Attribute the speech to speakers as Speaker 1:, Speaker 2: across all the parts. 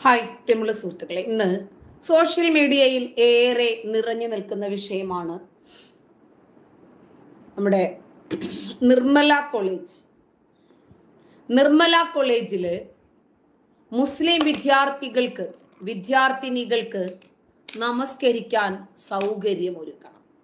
Speaker 1: Hi പ്രിയമുള്ള സുഹൃത്തുക്കളെ ഇന്ന് സോഷ്യൽ മീഡിയയിൽ ഏറെ നിറഞ്ഞു നിൽക്കുന്ന വിഷയമാണ് നമ്മുടെ നിർമ്മല കോളേജ് നിർമ്മല കോളേജില് മുസ്ലിം വിദ്യാർത്ഥികൾക്ക് വിദ്യാർത്ഥിനികൾക്ക് നമസ്കരിക്കാൻ സൗകര്യമൊരുക്കണം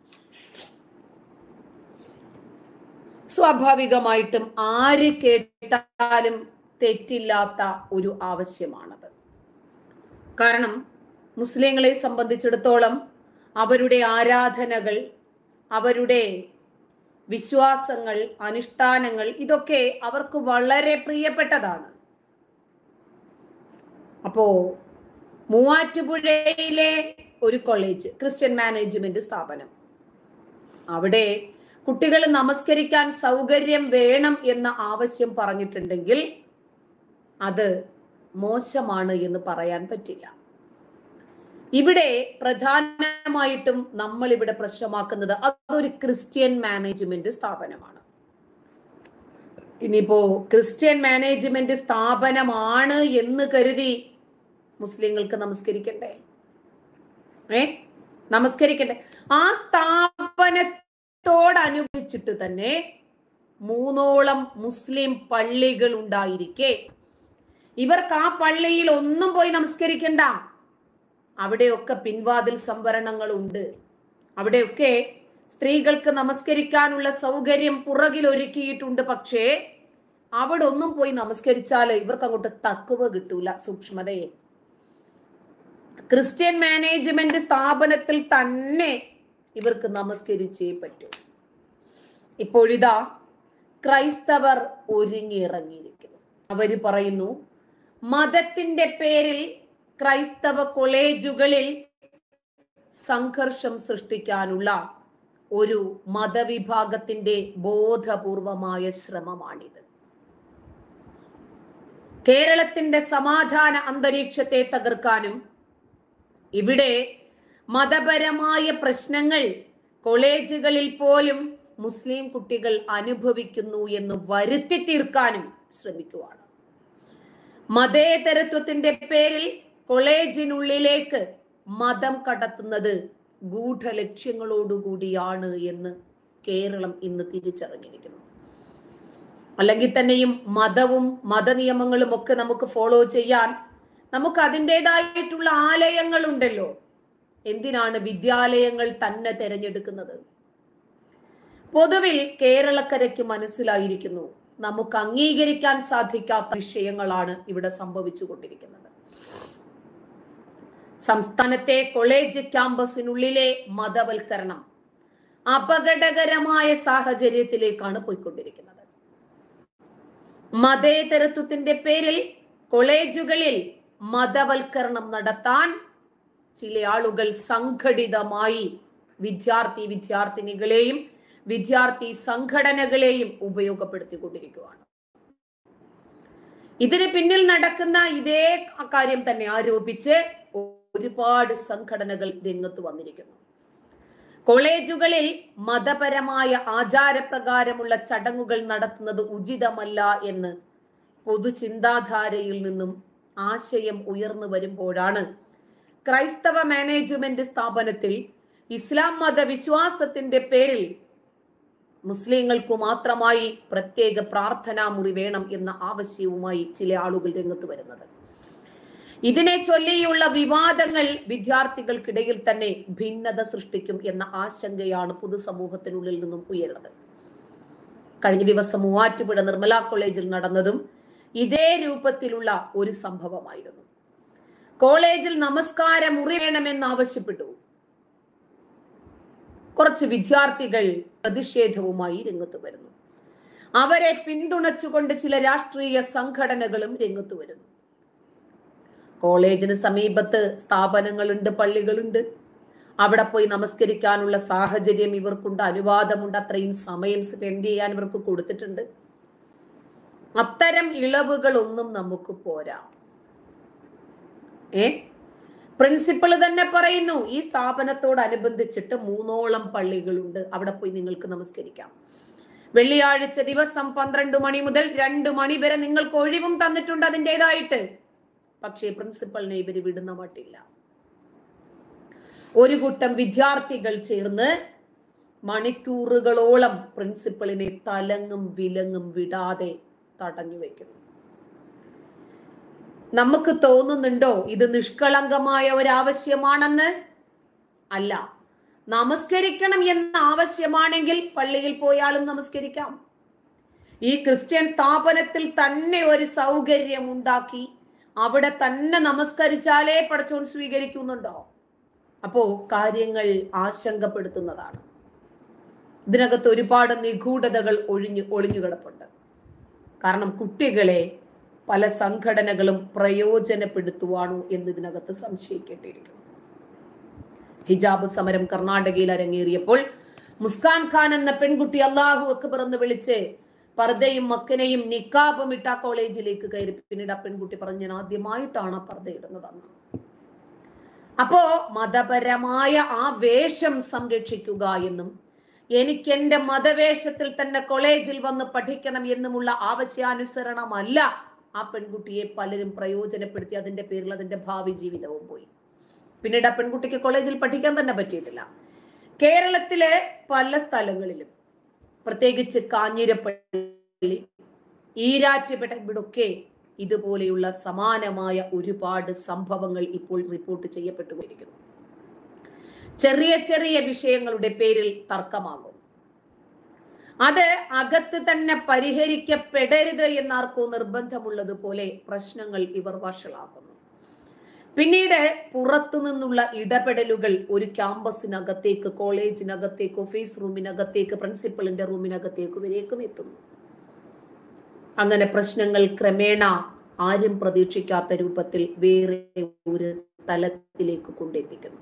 Speaker 1: സ്വാഭാവികമായിട്ടും ആര് കേട്ടാലും തെറ്റില്ലാത്ത ഒരു ആവശ്യമാണത് കാരണം മുസ്ലിങ്ങളെ സംബന്ധിച്ചിടത്തോളം അവരുടെ ആരാധനകൾ അവരുടെ വിശ്വാസങ്ങൾ അനുഷ്ഠാനങ്ങൾ ഇതൊക്കെ അവർക്ക് വളരെ പ്രിയപ്പെട്ടതാണ് അപ്പോ മൂവാറ്റുപുഴയിലെ ഒരു കോളേജ് ക്രിസ്ത്യൻ മാനേജ്മെന്റ് സ്ഥാപനം അവിടെ കുട്ടികൾ നമസ്കരിക്കാൻ സൗകര്യം വേണം എന്ന ആവശ്യം പറഞ്ഞിട്ടുണ്ടെങ്കിൽ അത് മോശമാണ് എന്ന് പറയാൻ പറ്റില്ല ഇവിടെ പ്രധാനമായിട്ടും നമ്മൾ ഇവിടെ പ്രശ്നമാക്കുന്നത് അതൊരു ക്രിസ്ത്യൻ മാനേജ്മെന്റ് സ്ഥാപനമാണ് ഇനിയിപ്പോ ക്രിസ്ത്യൻ മാനേജ്മെന്റ് സ്ഥാപനമാണ് എന്ന് കരുതി മുസ്ലിങ്ങൾക്ക് നമസ്കരിക്കണ്ടേ ഏ നമസ്കരിക്കണ്ടേ ആ സ്ഥാപനത്തോടനുബന്ധിച്ചിട്ട് തന്നെ മൂന്നോളം മുസ്ലിം പള്ളികൾ ഉണ്ടായിരിക്കെ ഇവർക്ക് ആ പള്ളിയിൽ ഒന്നും പോയി നമസ്കരിക്കണ്ട അവിടെയൊക്കെ പിൻവാതിൽ സംവരണങ്ങൾ ഉണ്ട് അവിടെയൊക്കെ സ്ത്രീകൾക്ക് നമസ്കരിക്കാനുള്ള സൗകര്യം പുറകിൽ ഒരുക്കിയിട്ടുണ്ട് പക്ഷേ അവിടെ ഒന്നും പോയി നമസ്കരിച്ചാൽ ഇവർക്ക് അങ്ങോട്ട് തക്കുവ കിട്ടൂല സൂക്ഷ്മതയെ ക്രിസ്ത്യൻ മാനേജ്മെന്റ് സ്ഥാപനത്തിൽ തന്നെ ഇവർക്ക് നമസ്കരിച്ചേ പറ്റൂ ഇപ്പോഴിതാ ക്രൈസ്തവർ ഒരുങ്ങിയിറങ്ങിയിരിക്കുന്നു അവര് പറയുന്നു മതത്തിന്റെ പേരിൽ ക്രൈസ്തവ കോളേജുകളിൽ സംഘർഷം സൃഷ്ടിക്കാനുള്ള ഒരു മതവിഭാഗത്തിന്റെ ബോധപൂർവമായ ശ്രമമാണിത് കേരളത്തിന്റെ സമാധാന അന്തരീക്ഷത്തെ തകർക്കാനും ഇവിടെ മതപരമായ പ്രശ്നങ്ങൾ കോളേജുകളിൽ പോലും മുസ്ലിം കുട്ടികൾ അനുഭവിക്കുന്നു എന്ന് വരുത്തി തീർക്കാനും ശ്രമിക്കുവാണ് മതേതരത്വത്തിന്റെ പേരിൽ കോളേജിനുള്ളിലേക്ക് മതം കടത്തുന്നത് ഗൂഢലക്ഷ്യങ്ങളോടുകൂടിയാണ് എന്ന് കേരളം ഇന്ന് തിരിച്ചറിഞ്ഞിരിക്കുന്നു അല്ലെങ്കിൽ തന്നെയും മതവും മതനിയമങ്ങളും ഒക്കെ നമുക്ക് ഫോളോ ചെയ്യാൻ നമുക്ക് അതിൻ്റെതായിട്ടുള്ള ആലയങ്ങൾ ഉണ്ടല്ലോ എന്തിനാണ് വിദ്യാലയങ്ങൾ തന്നെ തിരഞ്ഞെടുക്കുന്നത് പൊതുവിൽ കേരളക്കരയ്ക്ക് മനസ്സിലായിരിക്കുന്നു നമുക്ക് അംഗീകരിക്കാൻ സാധിക്കാത്ത വിഷയങ്ങളാണ് ഇവിടെ സംഭവിച്ചുകൊണ്ടിരിക്കുന്നത് സംസ്ഥാനത്തെ കോളേജ് ക്യാമ്പസിനുള്ളിലെ മതവൽക്കരണം അപകടകരമായ സാഹചര്യത്തിലേക്കാണ് പോയിക്കൊണ്ടിരിക്കുന്നത് മതേതരത്വത്തിന്റെ പേരിൽ കോളേജുകളിൽ മതവൽക്കരണം നടത്താൻ ചില ആളുകൾ സംഘടിതമായി വിദ്യാർത്ഥി വിദ്യാർത്ഥിനികളെയും വിദ്യാർത്ഥി സംഘടനകളെയും ഉപയോഗപ്പെടുത്തിക്കൊണ്ടിരിക്കുകയാണ് ഇതിന് പിന്നിൽ നടക്കുന്ന ഇതേ കാര്യം തന്നെ ആരോപിച്ച് ഒരുപാട് സംഘടനകൾ രംഗത്ത് വന്നിരിക്കുന്നു കോളേജുകളിൽ മതപരമായ ആചാരപ്രകാരമുള്ള ചടങ്ങുകൾ നടത്തുന്നത് ഉചിതമല്ല എന്ന് പൊതുചിന്താധാരയിൽ നിന്നും ആശയം ഉയർന്നു വരുമ്പോഴാണ് ക്രൈസ്തവ മാനേജ്മെന്റ് സ്ഥാപനത്തിൽ ഇസ്ലാം മത വിശ്വാസത്തിന്റെ പേരിൽ മുസ്ലിങ്ങൾക്ക് മാത്രമായി പ്രത്യേക പ്രാർത്ഥനാ മുറി വേണം എന്ന ആവശ്യവുമായി ചില ആളുകൾ രംഗത്ത് വരുന്നത് ഇതിനെ ചൊല്ലിയുള്ള വിവാദങ്ങൾ വിദ്യാർത്ഥികൾക്കിടയിൽ തന്നെ ഭിന്നത സൃഷ്ടിക്കും എന്ന ആശങ്കയാണ് പൊതുസമൂഹത്തിനുള്ളിൽ നിന്നും ഉയർന്നത് കഴിഞ്ഞ ദിവസം മൂവാറ്റുപുഴ നിർമ്മല കോളേജിൽ നടന്നതും ഇതേ രൂപത്തിലുള്ള ഒരു സംഭവമായിരുന്നു കോളേജിൽ നമസ്കാര മുറി വേണമെന്ന് ആവശ്യപ്പെട്ടു കുറച്ച് വിദ്യാർത്ഥികൾ പ്രതിഷേധവുമായി രംഗത്ത് വരുന്നു അവരെ പിന്തുണച്ചുകൊണ്ട് ചില രാഷ്ട്രീയ സംഘടനകളും രംഗത്ത് വരുന്നു കോളേജിന് സമീപത്ത് സ്ഥാപനങ്ങളുണ്ട് പള്ളികളുണ്ട് അവിടെ പോയി നമസ്കരിക്കാനുള്ള സാഹചര്യം ഇവർക്കുണ്ട് അനുവാദമുണ്ട് അത്രയും സമയം സ്പെൻഡ് ചെയ്യാൻ ഇവർക്ക് കൊടുത്തിട്ടുണ്ട് അത്തരം ഇളവുകളൊന്നും നമുക്ക് പോരാ ഏ പ്രിൻസിപ്പൾ തന്നെ പറയുന്നു ഈ സ്ഥാപനത്തോടനുബന്ധിച്ചിട്ട് മൂന്നോളം പള്ളികളുണ്ട് അവിടെ പോയി നിങ്ങൾക്ക് നമസ്കരിക്കാം വെള്ളിയാഴ്ച ദിവസം പന്ത്രണ്ട് മണി മുതൽ രണ്ട് മണി വരെ നിങ്ങൾക്ക് ഒഴിവും തന്നിട്ടുണ്ട് അതിൻ്റെതായിട്ട് പക്ഷേ പ്രിൻസിപ്പളിനെ ഇവര് വിടുന്ന മട്ടില്ല ഒരു കൂട്ടം വിദ്യാർത്ഥികൾ ചേർന്ന് മണിക്കൂറുകളോളം പ്രിൻസിപ്പളിനെ തലങ്ങും വിലങ്ങും വിടാതെ തടഞ്ഞു വെക്കുന്നു നമുക്ക് തോന്നുന്നുണ്ടോ ഇത് നിഷ്കളങ്കമായ ഒരു ആവശ്യമാണെന്ന് അല്ല നമസ്കരിക്കണം എന്ന ആവശ്യമാണെങ്കിൽ പള്ളിയിൽ പോയാലും നമസ്കരിക്കാം ഈ ക്രിസ്ത്യൻ സ്ഥാപനത്തിൽ തന്നെ ഒരു സൗകര്യം ഉണ്ടാക്കി അവിടെ തന്നെ നമസ്കരിച്ചാലേ പടച്ചോൻ സ്വീകരിക്കുന്നുണ്ടോ അപ്പോ കാര്യങ്ങൾ ആശങ്കപ്പെടുത്തുന്നതാണ് ഇതിനകത്ത് ഒരുപാട് നിഗൂഢതകൾ ഒഴിഞ്ഞു ഒളിഞ്ഞു കിടപ്പുണ്ട് കാരണം കുട്ടികളെ പല സംഘടനകളും പ്രയോജനപ്പെടുത്തുവാണോ എന്ന് ഇതിനകത്ത് സംശയിക്കേണ്ടിയിരിക്കുന്നു ഹിജാബ് സമരം കർണാടകയിൽ അരങ്ങേറിയപ്പോൾ മുസ്കാൻ ഖാൻ എന്ന പെൺകുട്ടി അള്ളാഹു അക്ബർ എന്ന് വിളിച്ച് പർദ്ദയും മക്കനെയും നിക്കാബും ഇട്ട കോളേജിലേക്ക് കയറി പിന്നീട് ആ പെൺകുട്ടി പറഞ്ഞു ഞാൻ ആദ്യമായിട്ടാണ് ആ പർദ്ദ ഇടുന്നതെന്ന് അപ്പോ മതപരമായ ആ വേഷം സംരക്ഷിക്കുക എന്നും എനിക്ക് എന്റെ മതവേഷത്തിൽ തന്നെ കോളേജിൽ വന്ന് പഠിക്കണം എന്നുമുള്ള ആവശ്യാനുസരണമല്ല ആ പെൺകുട്ടിയെ പലരും പ്രയോജനപ്പെടുത്തി അതിന്റെ പേരിൽ അതിന്റെ ഭാവി ജീവിതവും പോയി പിന്നീട് ആ പെൺകുട്ടിക്ക് കോളേജിൽ പഠിക്കാൻ തന്നെ പറ്റിയിട്ടില്ല കേരളത്തിലെ പല സ്ഥലങ്ങളിലും പ്രത്യേകിച്ച് കാഞ്ഞിരപ്പള്ളി ഈരാറ്റുപേട്ട ഇവിടൊക്കെ ഇതുപോലെയുള്ള സമാനമായ ഒരുപാട് സംഭവങ്ങൾ ഇപ്പോൾ റിപ്പോർട്ട് ചെയ്യപ്പെട്ടുകൊണ്ടിരിക്കുന്നു ചെറിയ ചെറിയ വിഷയങ്ങളുടെ പേരിൽ തർക്കമാകും അത് അകത്ത് തന്നെ പരിഹരിക്കപ്പെടരുത് എന്നാർക്കോ നിർബന്ധമുള്ളതുപോലെ പ്രശ്നങ്ങൾ ഇവർ വഷളാക്കുന്നു പിന്നീട് പുറത്തു നിന്നുള്ള ഇടപെടലുകൾ ഒരു ക്യാമ്പസിനകത്തേക്ക് കോളേജിനകത്തേക്ക് ഓഫീസ് റൂമിനകത്തേക്ക് പ്രിൻസിപ്പളിന്റെ റൂമിനകത്തേക്ക് വരേക്കും എത്തുന്നു അങ്ങനെ പ്രശ്നങ്ങൾ ക്രമേണ ആരും പ്രതീക്ഷിക്കാത്ത രൂപത്തിൽ വേറെ ഒരു തലത്തിലേക്ക് കൊണ്ടെത്തിക്കുന്നു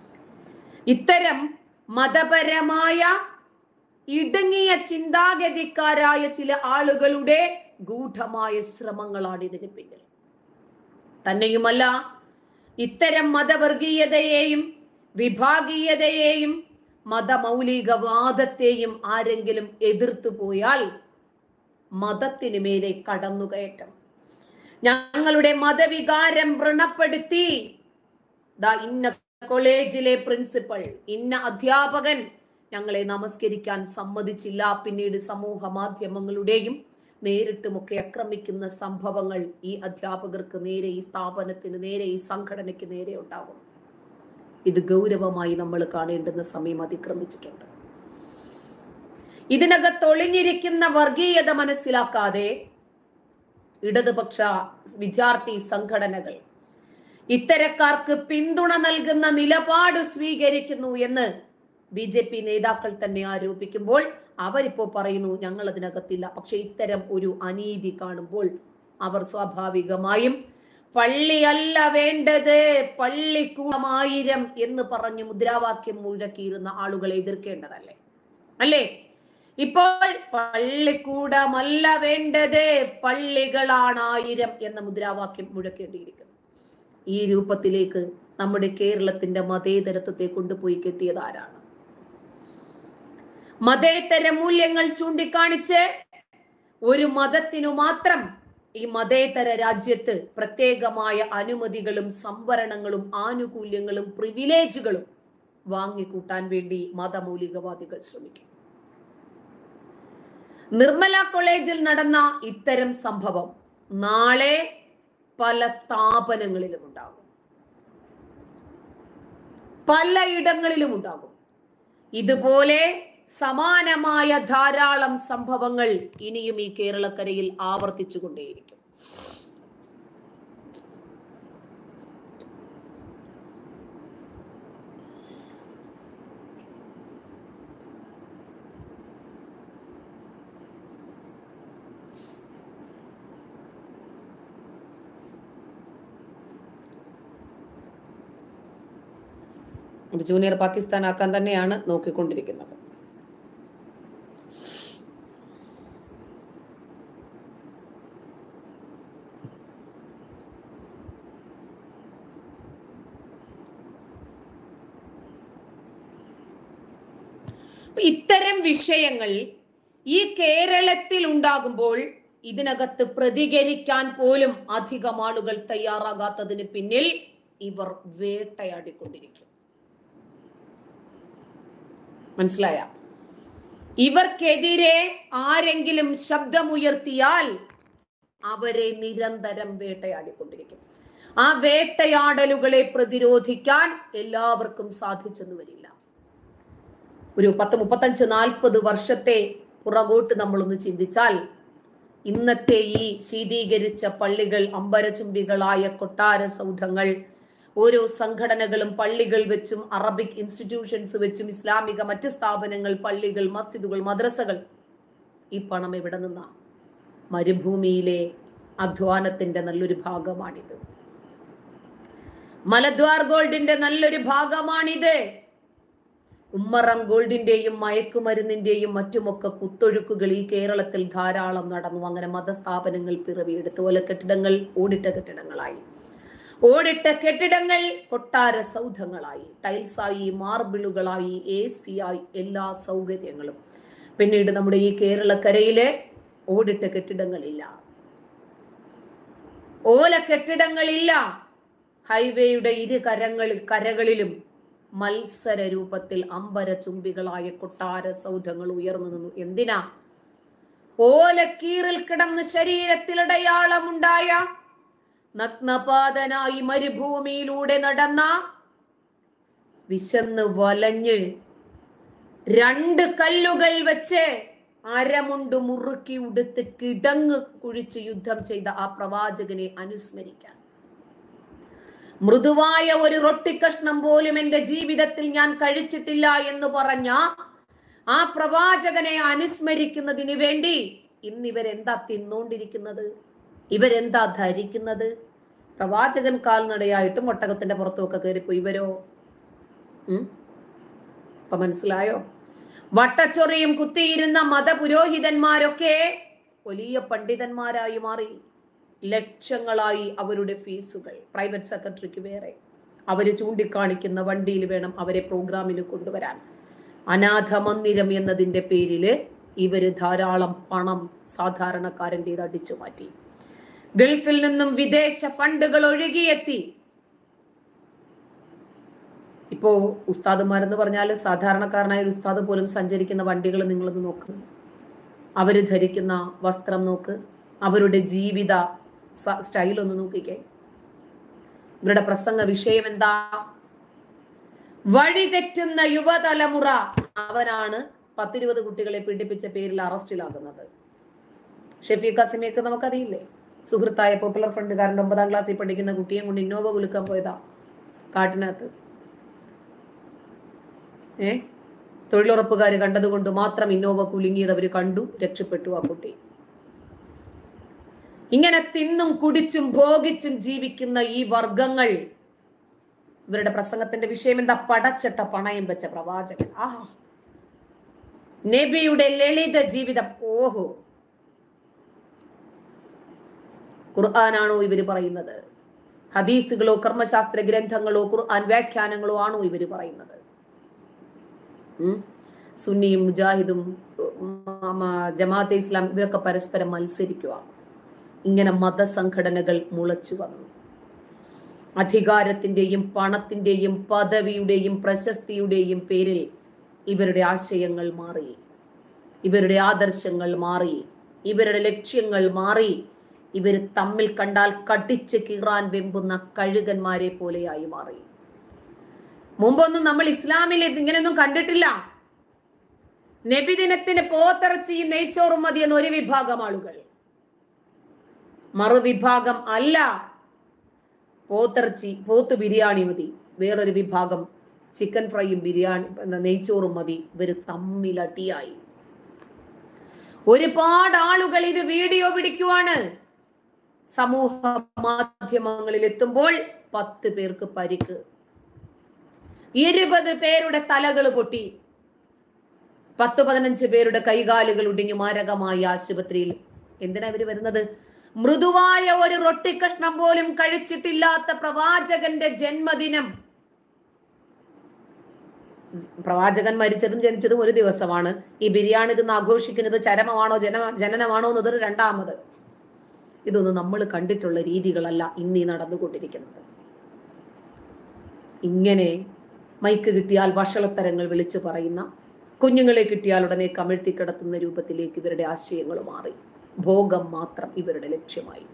Speaker 1: ഇത്തരം മതപരമായ ഇടുങ്ങിയ ചിന്താഗതിക്കാരായ ചില ആളുകളുടെ ഗൂഢമായ ശ്രമങ്ങളാണ് ഇതിന് പിന്നിൽ തന്നെയുമല്ല ഇത്തരം മതവർഗീയതയെയും വിഭാഗീയതയെയും മതമൗലികവാദത്തെയും ആരെങ്കിലും എതിർത്തു പോയാൽ മതത്തിനു മേലെ കടന്നുകയറ്റം ഞങ്ങളുടെ മതവികാരം വ്രണപ്പെടുത്തി ദാ ഇന്ന കോളേജിലെ പ്രിൻസിപ്പൽ ഇന്ന അധ്യാപകൻ ഞങ്ങളെ നമസ്കരിക്കാൻ സമ്മതിച്ചില്ല പിന്നീട് സമൂഹ മാധ്യമങ്ങളുടെയും നേരിട്ടുമൊക്കെ ആക്രമിക്കുന്ന സംഭവങ്ങൾ ഈ അധ്യാപകർക്ക് നേരെ ഈ സ്ഥാപനത്തിന് നേരെ ഈ സംഘടനയ്ക്ക് നേരെ ഉണ്ടാകും ഇത് ഗൗരവമായി നമ്മൾ കാണേണ്ടുന്ന സമയം അതിക്രമിച്ചിട്ടുണ്ട് ഇതിനകത്ത് ഒളിഞ്ഞിരിക്കുന്ന വർഗീയത മനസ്സിലാക്കാതെ ഇടതുപക്ഷ വിദ്യാർത്ഥി സംഘടനകൾ ഇത്തരക്കാർക്ക് പിന്തുണ നൽകുന്ന നിലപാട് സ്വീകരിക്കുന്നു എന്ന് ബി ജെ പി നേതാക്കൾ തന്നെ ആരോപിക്കുമ്പോൾ അവരിപ്പോ പറയുന്നു ഞങ്ങൾ അതിനകത്തില്ല പക്ഷെ ഇത്തരം ഒരു അനീതി കാണുമ്പോൾ അവർ സ്വാഭാവികമായും പള്ളിയല്ല വേണ്ടത് പള്ളിക്കൂടമായിരം എന്ന് പറഞ്ഞ് മുദ്രാവാക്യം മുഴക്കിയിരുന്ന ആളുകളെ എതിർക്കേണ്ടതല്ലേ അല്ലേ ഇപ്പോൾ പള്ളിക്കൂടമല്ല വേണ്ടത് പള്ളികളാണായിരം എന്ന മുദ്രാവാക്യം മുഴക്കേണ്ടിയിരിക്കുന്നു ഈ രൂപത്തിലേക്ക് നമ്മുടെ കേരളത്തിന്റെ മതേതരത്വത്തെ കൊണ്ടുപോയി കെട്ടിയത് ആരാണ് മതേതര മൂല്യങ്ങൾ ചൂണ്ടിക്കാണിച്ച് ഒരു മതത്തിനു മാത്രം ഈ മതേതര രാജ്യത്ത് പ്രത്യേകമായ അനുമതികളും സംവരണങ്ങളും ആനുകൂല്യങ്ങളും പ്രിവിലേജുകളും വാങ്ങിക്കൂട്ടാൻ വേണ്ടി മതമൗലികവാദികൾ ശ്രമിക്കും നിർമ്മല കോളേജിൽ നടന്ന ഇത്തരം സംഭവം നാളെ പല സ്ഥാപനങ്ങളിലും ഉണ്ടാകും പലയിടങ്ങളിലും ഉണ്ടാകും ഇതുപോലെ സമാനമായ ധാരാളം സംഭവങ്ങൾ ഇനിയും ഈ കേരളക്കരയിൽ ആവർത്തിച്ചു കൊണ്ടേയിരിക്കും ഒരു ജൂനിയർ പാകിസ്ഥാൻ ആക്കാൻ തന്നെയാണ് നോക്കിക്കൊണ്ടിരിക്കുന്നത് അപ്പൊ ഇത്തരം വിഷയങ്ങൾ ഈ കേരളത്തിൽ ഉണ്ടാകുമ്പോൾ ഇതിനകത്ത് പ്രതികരിക്കാൻ പോലും അധികം ആളുകൾ തയ്യാറാകാത്തതിന് പിന്നിൽ ഇവർ വേട്ടയാടിക്കൊണ്ടിരിക്കും മനസ്സിലായ ഇവർക്കെതിരെ ആരെങ്കിലും ശബ്ദമുയർത്തിയാൽ അവരെ നിരന്തരം വേട്ടയാടിക്കൊണ്ടിരിക്കും ആ വേട്ടയാടലുകളെ പ്രതിരോധിക്കാൻ എല്ലാവർക്കും സാധിച്ചെന്ന് വരില്ല ഒരു പത്ത് മുപ്പത്തഞ്ച് നാൽപ്പത് വർഷത്തെ പുറകോട്ട് നമ്മളൊന്ന് ചിന്തിച്ചാൽ ഇന്നത്തെ ഈ ശീതീകരിച്ച പള്ളികൾ അമ്പരചുംബികളായ കൊട്ടാര സൗധങ്ങൾ ഓരോ സംഘടനകളും പള്ളികൾ വെച്ചും അറബിക് ഇൻസ്റ്റിറ്റ്യൂഷൻസ് വെച്ചും ഇസ്ലാമിക മറ്റ് സ്ഥാപനങ്ങൾ പള്ളികൾ മസ്ജിദുകൾ മദ്രസകൾ ഈ പണം എവിടെ നിന്നാ മരുഭൂമിയിലെ അധ്വാനത്തിന്റെ നല്ലൊരു ഭാഗമാണിത് മലദ്വാർ ഗോൾഡിന്റെ നല്ലൊരു ഭാഗമാണിത് ഉമ്മറം ഗോൾഡിന്റെയും മയക്കുമരുന്നിന്റെയും മറ്റുമൊക്കെ കുത്തൊഴുക്കുകൾ ഈ കേരളത്തിൽ ധാരാളം നടന്നു അങ്ങനെ മതസ്ഥാപനങ്ങൾ പിറവിയെടുത്തു ഓല കെട്ടിടങ്ങൾ ഓടിട്ട കെട്ടിടങ്ങളായി ഓടിട്ട കെട്ടിടങ്ങൾ കൊട്ടാര സൗധങ്ങളായി ടൈൽസായി മാർബിളുകളായി എ ആയി എല്ലാ സൗകര്യങ്ങളും പിന്നീട് നമ്മുടെ ഈ കേരളക്കരയിലെ ഓടിട്ട കെട്ടിടങ്ങളില്ല ഓല കെട്ടിടങ്ങളില്ല ഹൈവേയുടെ ഇരു കരങ്ങളിൽ കരകളിലും മത്സര രൂപത്തിൽ അമ്പര ചുംബികളായ കൊട്ടാര സൗധങ്ങൾ ഉയർന്നു നിന്നു എന്തിനാ ഓലക്കീറിൽ കിടന്ന് ശരീരത്തിലടയാളമുണ്ടായ നഗ്നപാതനായി മരുഭൂമിയിലൂടെ നടന്ന വിശന്ന് വലഞ്ഞ് രണ്ട് കല്ലുകൾ വെച്ച് അരമുണ്ട് മുറുക്കി ഉടുത്ത് കിടങ്ങ് കുഴിച്ച് യുദ്ധം ചെയ്ത ആ പ്രവാചകനെ അനുസ്മരിക്കാൻ മൃദുവായ ഒരു റൊട്ടിക്കഷ്ണം പോലും എന്റെ ജീവിതത്തിൽ ഞാൻ കഴിച്ചിട്ടില്ല എന്ന് പറഞ്ഞ ആ പ്രവാചകനെ അനുസ്മരിക്കുന്നതിന് വേണ്ടി ഇന്നിവരെന്താ തിന്നോണ്ടിരിക്കുന്നത് ഇവരെന്താ ധരിക്കുന്നത് പ്രവാചകൻ കാൽനടയായിട്ടും ഒട്ടകത്തിന്റെ പുറത്തുമൊക്കെ കയറിപ്പോയി ഇവരോ ഉം അപ്പൊ മനസ്സിലായോ വട്ടച്ചൊറിയും കുത്തിയിരുന്ന മതപുരോഹിതന്മാരൊക്കെ വലിയ പണ്ഡിതന്മാരായി മാറി ലക്ഷങ്ങളായി അവരുടെ ഫീസുകൾ പ്രൈവറ്റ് സെക്രട്ടറിക്ക് വേറെ അവര് ചൂണ്ടിക്കാണിക്കുന്ന വണ്ടിയിൽ വേണം അവരെ പ്രോഗ്രാമിന് കൊണ്ടുവരാൻ അനാഥ മന്ദിരം എന്നതിന്റെ പേരില് ഇവര് ധാരാളം പണം സാധാരണക്കാരൻ്റെത് അടിച്ചു മാറ്റി ഗൾഫിൽ നിന്നും വിദേശ ഫണ്ടുകൾ ഒഴുകിയെത്തി ഇപ്പോ ഉസ്താദുമാരെന്ന് പറഞ്ഞാൽ സാധാരണക്കാരനായ ഒരു ഉസ്താദ് പോലും സഞ്ചരിക്കുന്ന വണ്ടികൾ നിങ്ങളൊന്ന് നോക്ക് അവര് ധരിക്കുന്ന വസ്ത്രം നോക്ക് അവരുടെ ജീവിത സ്റ്റൈൽ ഒന്ന് നോക്കിക്കേ ഇവരുടെ പ്രസംഗ വിഷയം എന്താ വഴിതെറ്റുന്ന യുവതലമുറ അവനാണ് പത്തിരുപത് കുട്ടികളെ പീഡിപ്പിച്ച പേരിൽ അറസ്റ്റിലാകുന്നത് ഷെഫീഖ് കസിമിയൊക്കെ നമുക്കറിയില്ലേ സുഹൃത്തായ പോപ്പുലർ ഫ്രണ്ടുകാരൻ്റെ ഒമ്പതാം ക്ലാസ്സിൽ പഠിക്കുന്ന കുട്ടിയെ കൊണ്ട് ഇന്നോവ കുലുക്കാൻ പോയതാ കാട്ടിനകത്ത് ഏ തൊഴിലുറപ്പുകാർ കണ്ടതുകൊണ്ട് മാത്രം ഇന്നോവ കുലുങ്ങിയത് അവർ കണ്ടു രക്ഷപ്പെട്ടു ആ കുട്ടി ഇങ്ങനെ തിന്നും കുടിച്ചും ഭോഗിച്ചും ജീവിക്കുന്ന ഈ വർഗങ്ങൾ ഇവരുടെ പ്രസംഗത്തിന്റെ വിഷയം എന്താ പടച്ചട്ട പണയം വെച്ച പ്രവാചകൻ ആഹാ നബിയുടെ ലളിത ജീവിതം ഓഹോ ഖുർആനാണോ ഇവര് പറയുന്നത് ഹദീസുകളോ കർമ്മശാസ്ത്ര ഗ്രന്ഥങ്ങളോ ഖുർആൻ വ്യാഖ്യാനങ്ങളോ ആണോ ഇവര് പറയുന്നത് ഉം? സുന്നിയും മുജാഹിദും ഉം, ജമാഅത്തെ ഇസ്ലാം ഇവരൊക്കെ പരസ്പരം മത്സരിക്കുക ഇങ്ങനെ മതസംഘടനകൾ മുളച്ചു വന്നു അധികാരത്തിന്റെയും പണത്തിന്റെയും പദവിയുടെയും പ്രശസ്തിയുടെയും പേരിൽ ഇവരുടെ ആശയങ്ങൾ മാറി ഇവരുടെ ആദർശങ്ങൾ മാറി ഇവരുടെ ലക്ഷ്യങ്ങൾ മാറി ഇവർ തമ്മിൽ കണ്ടാൽ കടിച്ച് കീറാൻ വെമ്പുന്ന കഴുകന്മാരെ പോലെയായി മാറി മുമ്പൊന്നും നമ്മൾ ഇസ്ലാമിൽ ഇത് ഇങ്ങനെയൊന്നും കണ്ടിട്ടില്ല നബിദിനത്തിന് പോത്തിറച്ചിയും നെയ്ച്ചോറും മതി എന്ന ഒരു വിഭാഗം ആളുകൾ മറുവിഭാഗം അല്ല പോത്തിറച്ചി പോത്ത് ബിരിയാണി മതി വേറൊരു വിഭാഗം ചിക്കൻ ഫ്രൈയും ബിരിയാണി എന്താ നെയ്ച്ചോറും മതി ഇവര് തമ്മിലടിയായി ഒരുപാട് ആളുകൾ ഇത് വീഡിയോ പിടിക്കുവാണ് സമൂഹ മാധ്യമങ്ങളിൽ എത്തുമ്പോൾ പത്ത് പേർക്ക് പരിക്ക് ഇരുപത് പേരുടെ തലകൾ പൊട്ടി പത്ത് പതിനഞ്ച് പേരുടെ കൈകാലുകൾ ഒടിഞ്ഞു മാരകമായി ആശുപത്രിയിൽ എന്തിനാ ഇവര് വരുന്നത് മൃദുവായ ഒരു റൊട്ടിക്കഷ്ണം പോലും കഴിച്ചിട്ടില്ലാത്ത പ്രവാചകന്റെ ജന്മദിനം പ്രവാചകൻ മരിച്ചതും ജനിച്ചതും ഒരു ദിവസമാണ് ഈ ബിരിയാണി തിന്ന് ആഘോഷിക്കുന്നത് ചരമമാണോ ജന ജനനമാണോ എന്നത് രണ്ടാമത് ഇതൊന്നും നമ്മൾ കണ്ടിട്ടുള്ള രീതികളല്ല ഇന്നീ നടന്നുകൊണ്ടിരിക്കുന്നത് ഇങ്ങനെ മൈക്ക് കിട്ടിയാൽ വഷളത്തരങ്ങൾ വിളിച്ചു പറയുന്ന കുഞ്ഞുങ്ങളെ കിട്ടിയാൽ ഉടനെ കമിഴ്ത്തി കിടത്തുന്ന രൂപത്തിലേക്ക് ഇവരുടെ ആശയങ്ങൾ മാറി ഭോഗം മാത്രം ഇവരുടെ ലക്ഷ്യമായി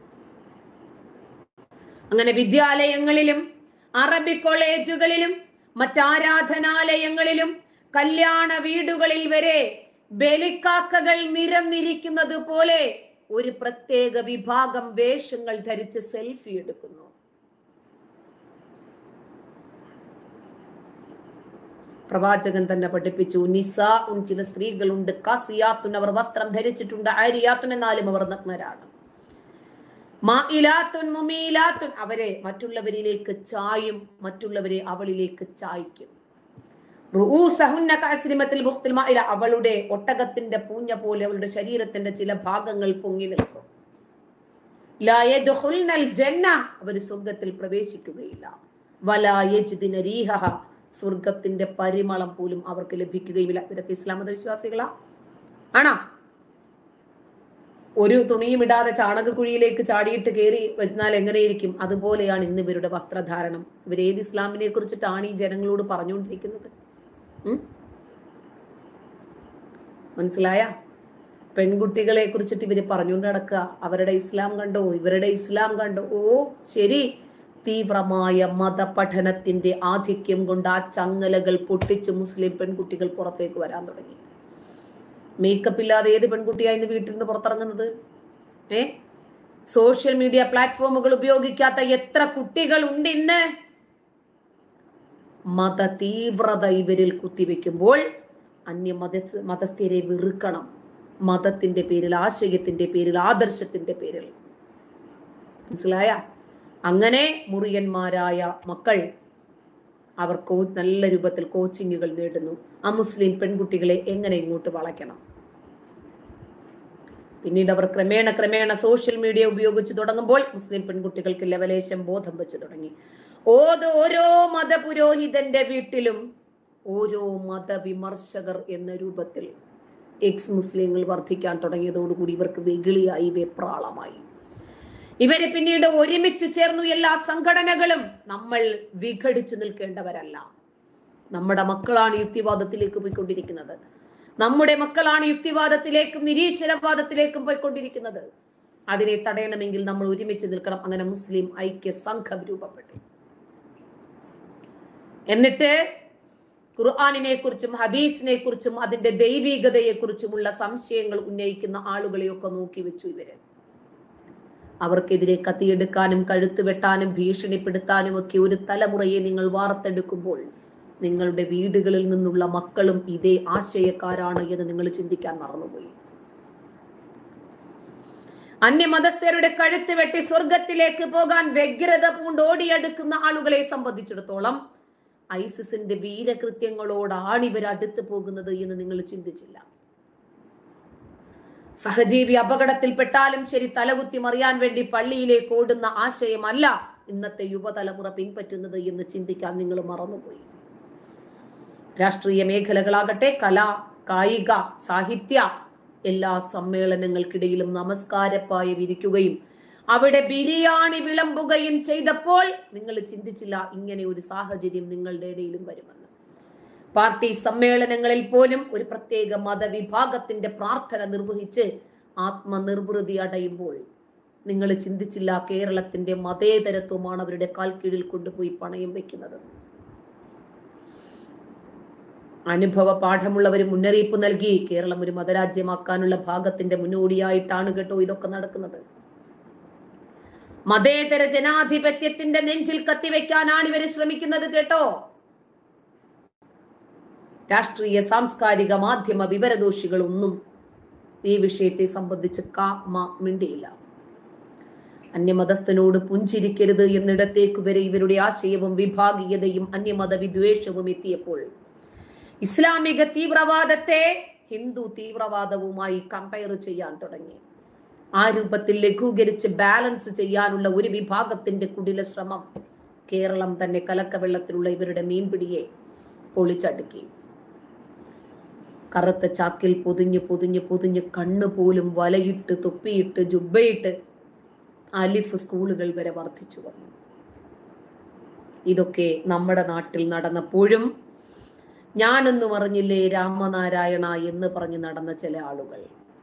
Speaker 1: അങ്ങനെ വിദ്യാലയങ്ങളിലും അറബി കോളേജുകളിലും മറ്റാരാധനാലയങ്ങളിലും കല്യാണ വീടുകളിൽ വരെ ബലിക്കാക്കകൾ നിരന്നിരിക്കുന്നത് പോലെ ഒരു പ്രത്യേക വിഭാഗം വേഷങ്ങൾ ധരിച്ച് സെൽഫി എടുക്കുന്നു പ്രവാചകൻ തന്നെ പഠിപ്പിച്ചു നിസാ ഉൻ ചില സ്ത്രീകളുണ്ട് കാസിയാത്തുൻ അവർ വസ്ത്രം ധരിച്ചിട്ടുണ്ട് ആരിയാത്തുൻ എന്നാലും അവർ നഗ്നരാണ് മായിലാത്തുൻ മുമീലാത്തുൻ അവരെ മറ്റുള്ളവരിലേക്ക് ചായും മറ്റുള്ളവരെ അവളിലേക്ക് ചായ്ക്കും റുഊസഹുന്ന കഅസ്രിമത്തിൽ ബുഖ്തിൽ മായില അവളുടെ ഒട്ടകത്തിന്റെ പൂഞ്ഞ പോലെ അവളുടെ ശരീരത്തിന്റെ ചില ഭാഗങ്ങൾ പൊങ്ങി നിൽക്കും ലാ യദ്ഖുൽനൽ ജന്ന അവർ സ്വർഗത്തിൽ പ്രവേശിക്കുകയില്ല വലാ യജ്ദിന റീഹഹ സ്വർഗത്തിന്റെ പരിമളം പോലും അവർക്ക് ലഭിക്കുകയുമില്ല ഇവരൊക്കെ ഇസ്ലാം മത വിശ്വാസികളാ ആണോ ഒരു തുണിയും ഇടാതെ ചാണകക്കുഴിയിലേക്ക് ചാടിയിട്ട് കയറി വെച്ചാൽ എങ്ങനെയിരിക്കും അതുപോലെയാണ് ഇന്ന് ഇവരുടെ വസ്ത്രധാരണം ഇവർ ഏത് ഇസ്ലാമിനെ കുറിച്ചിട്ടാണ് ഈ ജനങ്ങളോട് പറഞ്ഞുകൊണ്ടിരിക്കുന്നത് ഉം? മനസ്സിലായ പെൺകുട്ടികളെ കുറിച്ചിട്ട് ഇവര് പറഞ്ഞുകൊണ്ട് നടക്കുക അവരുടെ ഇസ്ലാം കണ്ടോ ഇവരുടെ ഇസ്ലാം കണ്ടോ ഓ ശരി തീവ്രമായ മതപഠനത്തിന്റെ ആധിക്യം കൊണ്ട് ആ ചങ്ങലകൾ പൊട്ടിച്ച് മുസ്ലിം പെൺകുട്ടികൾ പുറത്തേക്ക് വരാൻ തുടങ്ങി മേക്കപ്പ് ഇല്ലാതെ ഏത് പെൺകുട്ടിയാ ഇന്ന് വീട്ടിൽ നിന്ന് പുറത്തിറങ്ങുന്നത് ഏ സോഷ്യൽ മീഡിയ പ്ലാറ്റ്ഫോമുകൾ ഉപയോഗിക്കാത്ത എത്ര കുട്ടികൾ ഉണ്ട് ഇന്ന് മത തീവ്രത ഇവരിൽ കുത്തിവെക്കുമ്പോൾ അന്യ മത മതസ്ഥരെ വെറുക്കണം മതത്തിന്റെ പേരിൽ ആശയത്തിന്റെ പേരിൽ ആദർശത്തിന്റെ പേരിൽ മനസ്സിലായ അങ്ങനെ മുറിയന്മാരായ മക്കൾ അവർ കോ നല്ല രൂപത്തിൽ കോച്ചിങ്ങുകൾ നേടുന്നു ആ മുസ്ലിം പെൺകുട്ടികളെ എങ്ങനെ ഇങ്ങോട്ട് വളയ്ക്കണം പിന്നീട് അവർ ക്രമേണ ക്രമേണ സോഷ്യൽ മീഡിയ ഉപയോഗിച്ച് തുടങ്ങുമ്പോൾ മുസ്ലിം പെൺകുട്ടികൾക്ക് ലവലേശം ബോധം വെച്ച് തുടങ്ങി ഓത് ഓരോ മതപുരോഹിതന്റെ വീട്ടിലും ഓരോ മതവിമർശകർ എന്ന രൂപത്തിൽ എക്സ് മുസ്ലിങ്ങൾ വർദ്ധിക്കാൻ തുടങ്ങിയതോടുകൂടി ഇവർക്ക് വെകിളിയായി വെപ്രാളമായി ഇവര് പിന്നീട് ഒരുമിച്ച് ചേർന്നു എല്ലാ സംഘടനകളും നമ്മൾ വിഘടിച്ചു നിൽക്കേണ്ടവരല്ല നമ്മുടെ മക്കളാണ് യുക്തിവാദത്തിലേക്ക് പോയിക്കൊണ്ടിരിക്കുന്നത് നമ്മുടെ മക്കളാണ് യുക്തിവാദത്തിലേക്കും നിരീശ്വരവാദത്തിലേക്കും പോയിക്കൊണ്ടിരിക്കുന്നത് അതിനെ തടയണമെങ്കിൽ നമ്മൾ ഒരുമിച്ച് നിൽക്കണം അങ്ങനെ മുസ്ലിം ഐക്യ സംഘം രൂപപ്പെട്ടു എന്നിട്ട് ഖുർആാനിനെ കുറിച്ചും ഹദീസിനെ കുറിച്ചും അതിന്റെ ദൈവികതയെ കുറിച്ചുമുള്ള സംശയങ്ങൾ ഉന്നയിക്കുന്ന ആളുകളെയൊക്കെ നോക്കി വെച്ചു ഇവര് അവർക്കെതിരെ കത്തിയെടുക്കാനും കഴുത്ത് വെട്ടാനും ഭീഷണിപ്പെടുത്താനും ഒക്കെ ഒരു തലമുറയെ നിങ്ങൾ വാർത്തെടുക്കുമ്പോൾ നിങ്ങളുടെ വീടുകളിൽ നിന്നുള്ള മക്കളും ഇതേ ആശയക്കാരാണ് എന്ന് നിങ്ങൾ ചിന്തിക്കാൻ മറന്നുപോയി അന്യമതസ്ഥരുടെ കഴുത്ത് വെട്ടി സ്വർഗത്തിലേക്ക് പോകാൻ വ്യഗ്രത പൂണ്ട് ഓടിയെടുക്കുന്ന ആളുകളെ സംബന്ധിച്ചിടത്തോളം ഐസിസിന്റെ വീരകൃത്യങ്ങളോടാണ് ഇവർ അടുത്ത് പോകുന്നത് എന്ന് നിങ്ങൾ ചിന്തിച്ചില്ല സഹജീവി അപകടത്തിൽപ്പെട്ടാലും ശരി തലകുത്തി മറിയാൻ വേണ്ടി പള്ളിയിലേക്ക് ഓടുന്ന ആശയമല്ല ഇന്നത്തെ യുവതലമുറ പിൻപറ്റുന്നത് എന്ന് ചിന്തിക്കാൻ നിങ്ങൾ മറന്നുപോയി രാഷ്ട്രീയ മേഖലകളാകട്ടെ കല കായിക സാഹിത്യ എല്ലാ സമ്മേളനങ്ങൾക്കിടയിലും നമസ്കാരപ്പായ വിരിക്കുകയും അവിടെ ബിരിയാണി വിളമ്പുകയും ചെയ്തപ്പോൾ നിങ്ങൾ ചിന്തിച്ചില്ല ഇങ്ങനെ ഒരു സാഹചര്യം നിങ്ങളുടെ ഇടയിലും വരുമെന്ന് പാർട്ടി സമ്മേളനങ്ങളിൽ പോലും ഒരു പ്രത്യേക മതവിഭാഗത്തിന്റെ പ്രാർത്ഥന നിർവഹിച്ച് ആത്മനിർവൃതി അടയുമ്പോൾ നിങ്ങൾ ചിന്തിച്ചില്ല കേരളത്തിന്റെ മതേതരത്വമാണ് അവരുടെ കാൽ കീഴിൽ കൊണ്ടുപോയി പണയം വെക്കുന്നത് അനുഭവ പാഠമുള്ളവർ മുന്നറിയിപ്പ് നൽകി കേരളം ഒരു മതരാജ്യമാക്കാനുള്ള ഭാഗത്തിന്റെ മുന്നോടിയായിട്ടാണ് കേട്ടോ ഇതൊക്കെ നടക്കുന്നത് മതേതര ജനാധിപത്യത്തിന്റെ നെഞ്ചിൽ കത്തിവെക്കാനാണ് ഇവർ ശ്രമിക്കുന്നത് കേട്ടോ രാഷ്ട്രീയ സാംസ്കാരിക മാധ്യമ വിവരദോഷികളൊന്നും ഈ വിഷയത്തെ സംബന്ധിച്ച് കാമ മിണ്ടിയില്ല അന്യമതസ്ഥനോട് പുഞ്ചിരിക്കരുത് എന്നിടത്തേക്ക് വരെ ഇവരുടെ ആശയവും വിഭാഗീയതയും അന്യമത വിദ്വേഷവും എത്തിയപ്പോൾ ഇസ്ലാമിക തീവ്രവാദത്തെ ഹിന്ദു തീവ്രവാദവുമായി കമ്പയർ ചെയ്യാൻ തുടങ്ങി ആ രൂപത്തിൽ ലഘൂകരിച്ച് ബാലൻസ് ചെയ്യാനുള്ള ഒരു വിഭാഗത്തിന്റെ കുടില ശ്രമം കേരളം തന്നെ കലക്കവെള്ളത്തിലുള്ള ഇവരുടെ മീൻപിടിയെ പൊളിച്ചടുക്കി കറുത്ത ചാക്കിൽ പൊതിഞ്ഞ് പൊതിഞ്ഞ് പൊതിഞ്ഞ് കണ്ണ് പോലും വലയിട്ട് തൊപ്പിയിട്ട് ജുബയിട്ട് അലിഫ് സ്കൂളുകൾ വരെ വർദ്ധിച്ചു വന്നു ഇതൊക്കെ നമ്മുടെ നാട്ടിൽ നടന്നപ്പോഴും ഞാനൊന്നും അറിഞ്ഞില്ലേ രാമനാരായണ എന്ന് പറഞ്ഞ് നടന്ന ചില ആളുകൾ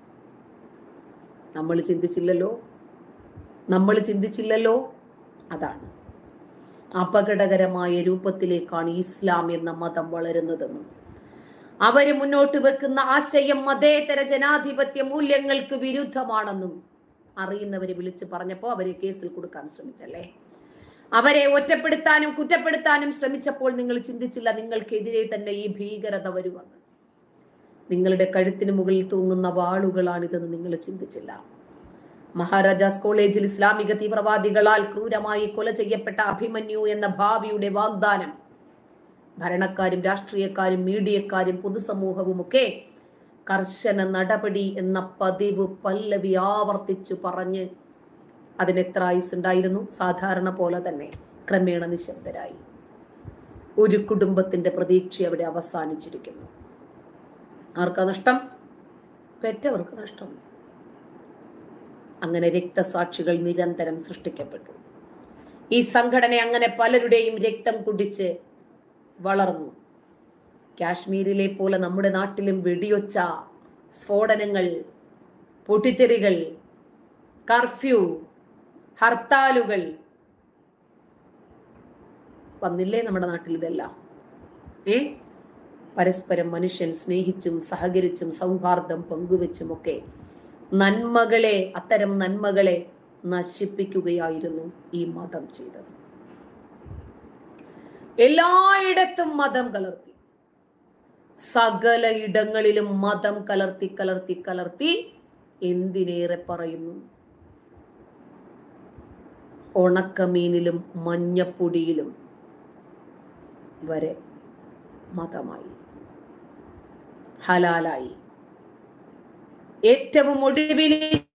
Speaker 1: നമ്മൾ ചിന്തിച്ചില്ലല്ലോ നമ്മൾ ചിന്തിച്ചില്ലല്ലോ അതാണ് അപകടകരമായ രൂപത്തിലേക്കാണ് ഇസ്ലാം എന്ന മതം വളരുന്നതെന്നും അവര് മുന്നോട്ട് വെക്കുന്ന ആശയം മതേതര ജനാധിപത്യ മൂല്യങ്ങൾക്ക് വിരുദ്ധമാണെന്നും അറിയുന്നവരെ വിളിച്ചു പറഞ്ഞപ്പോൾ അവരെ കേസിൽ കൊടുക്കാൻ ശ്രമിച്ചല്ലേ അവരെ ഒറ്റപ്പെടുത്താനും കുറ്റപ്പെടുത്താനും ശ്രമിച്ചപ്പോൾ നിങ്ങൾ ചിന്തിച്ചില്ല നിങ്ങൾക്കെതിരെ തന്നെ ഈ ഭീകരത വരുമെന്ന് നിങ്ങളുടെ കഴുത്തിന് മുകളിൽ തൂങ്ങുന്ന വാളുകളാണിതെന്ന് നിങ്ങൾ ചിന്തിച്ചില്ല മഹാരാജാസ് കോളേജിൽ ഇസ്ലാമിക തീവ്രവാദികളാൽ ക്രൂരമായി കൊല ചെയ്യപ്പെട്ട അഭിമന്യു എന്ന ഭാവിയുടെ വാഗ്ദാനം ഭരണക്കാരും രാഷ്ട്രീയക്കാരും മീഡിയക്കാരും പൊതുസമൂഹവും ഒക്കെ കർശന നടപടി എന്ന പതിവ് പല്ലവി ആവർത്തിച്ചു പറഞ്ഞ് അതിന് എത്ര ആയുസ് ഉണ്ടായിരുന്നു സാധാരണ പോലെ തന്നെ ക്രമേണ നിശബ്ദരായി ഒരു കുടുംബത്തിന്റെ പ്രതീക്ഷ അവിടെ അവസാനിച്ചിരിക്കുന്നു ആർക്കാ നഷ്ടം പെറ്റവർക്ക് നഷ്ടം അങ്ങനെ രക്തസാക്ഷികൾ നിരന്തരം സൃഷ്ടിക്കപ്പെട്ടു ഈ സംഘടന അങ്ങനെ പലരുടെയും രക്തം കുടിച്ച് വളർന്നു കാശ്മീരിലെ പോലെ നമ്മുടെ നാട്ടിലും വെടിയൊച്ച സ്ഫോടനങ്ങൾ പൊട്ടിത്തെറികൾ കർഫ്യൂ ഹർത്താലുകൾ വന്നില്ലേ നമ്മുടെ നാട്ടിൽ ഇതെല്ലാം ഏ പരസ്പരം മനുഷ്യൻ സ്നേഹിച്ചും സഹകരിച്ചും സൗഹാർദ്ദം പങ്കുവെച്ചുമൊക്കെ നന്മകളെ അത്തരം നന്മകളെ നശിപ്പിക്കുകയായിരുന്നു ഈ മതം ചെയ്തത് എല്ലായിടത്തും മതം കലർത്തി സകല ഇടങ്ങളിലും മതം കലർത്തി കലർത്തി കലർത്തി എന്തിനേറെ പറയുന്നു ഉണക്കമീനിലും മഞ്ഞപ്പൊടിയിലും വരെ മതമായി ഹലാലായി ഏറ്റവും ഒടുവിൽ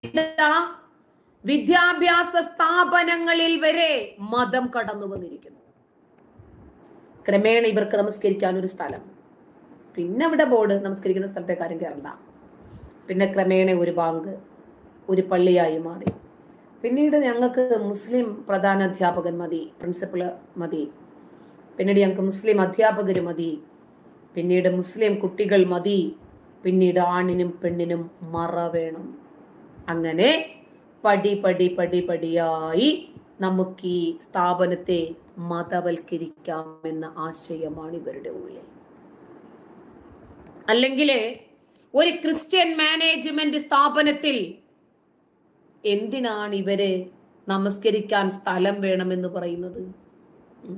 Speaker 1: വിദ്യാഭ്യാസ സ്ഥാപനങ്ങളിൽ വരെ മതം കടന്നു വന്നിരിക്കുന്നു ക്രമേണ ഇവർക്ക് നമസ്കരിക്കാൻ ഒരു സ്ഥലം പിന്നെ അവിടെ ബോർഡ് നമസ്കരിക്കുന്ന സ്ഥലത്തെ കാര്യം കയറണ്ട പിന്നെ ക്രമേണ ഒരു ബാങ്ക് ഒരു പള്ളിയായി മാറി പിന്നീട് ഞങ്ങൾക്ക് മുസ്ലിം പ്രധാന അധ്യാപകൻ മതി പ്രിൻസിപ്പൾ മതി പിന്നീട് ഞങ്ങൾക്ക് മുസ്ലിം അധ്യാപകർ മതി പിന്നീട് മുസ്ലിം കുട്ടികൾ മതി പിന്നീട് ആണിനും പെണ്ണിനും മറ വേണം അങ്ങനെ പടി പടി പടി പടിയായി നമുക്ക് ഈ സ്ഥാപനത്തെ മതവൽക്കരിക്കാം എന്ന ആശയമാണ് ഇവരുടെ ഉള്ളിൽ അല്ലെങ്കിൽ ഒരു ക്രിസ്ത്യൻ മാനേജ്മെന്റ് സ്ഥാപനത്തിൽ എന്തിനാണ് ഇവര് നമസ്കരിക്കാൻ സ്ഥലം വേണമെന്ന് പറയുന്നത് ഉം.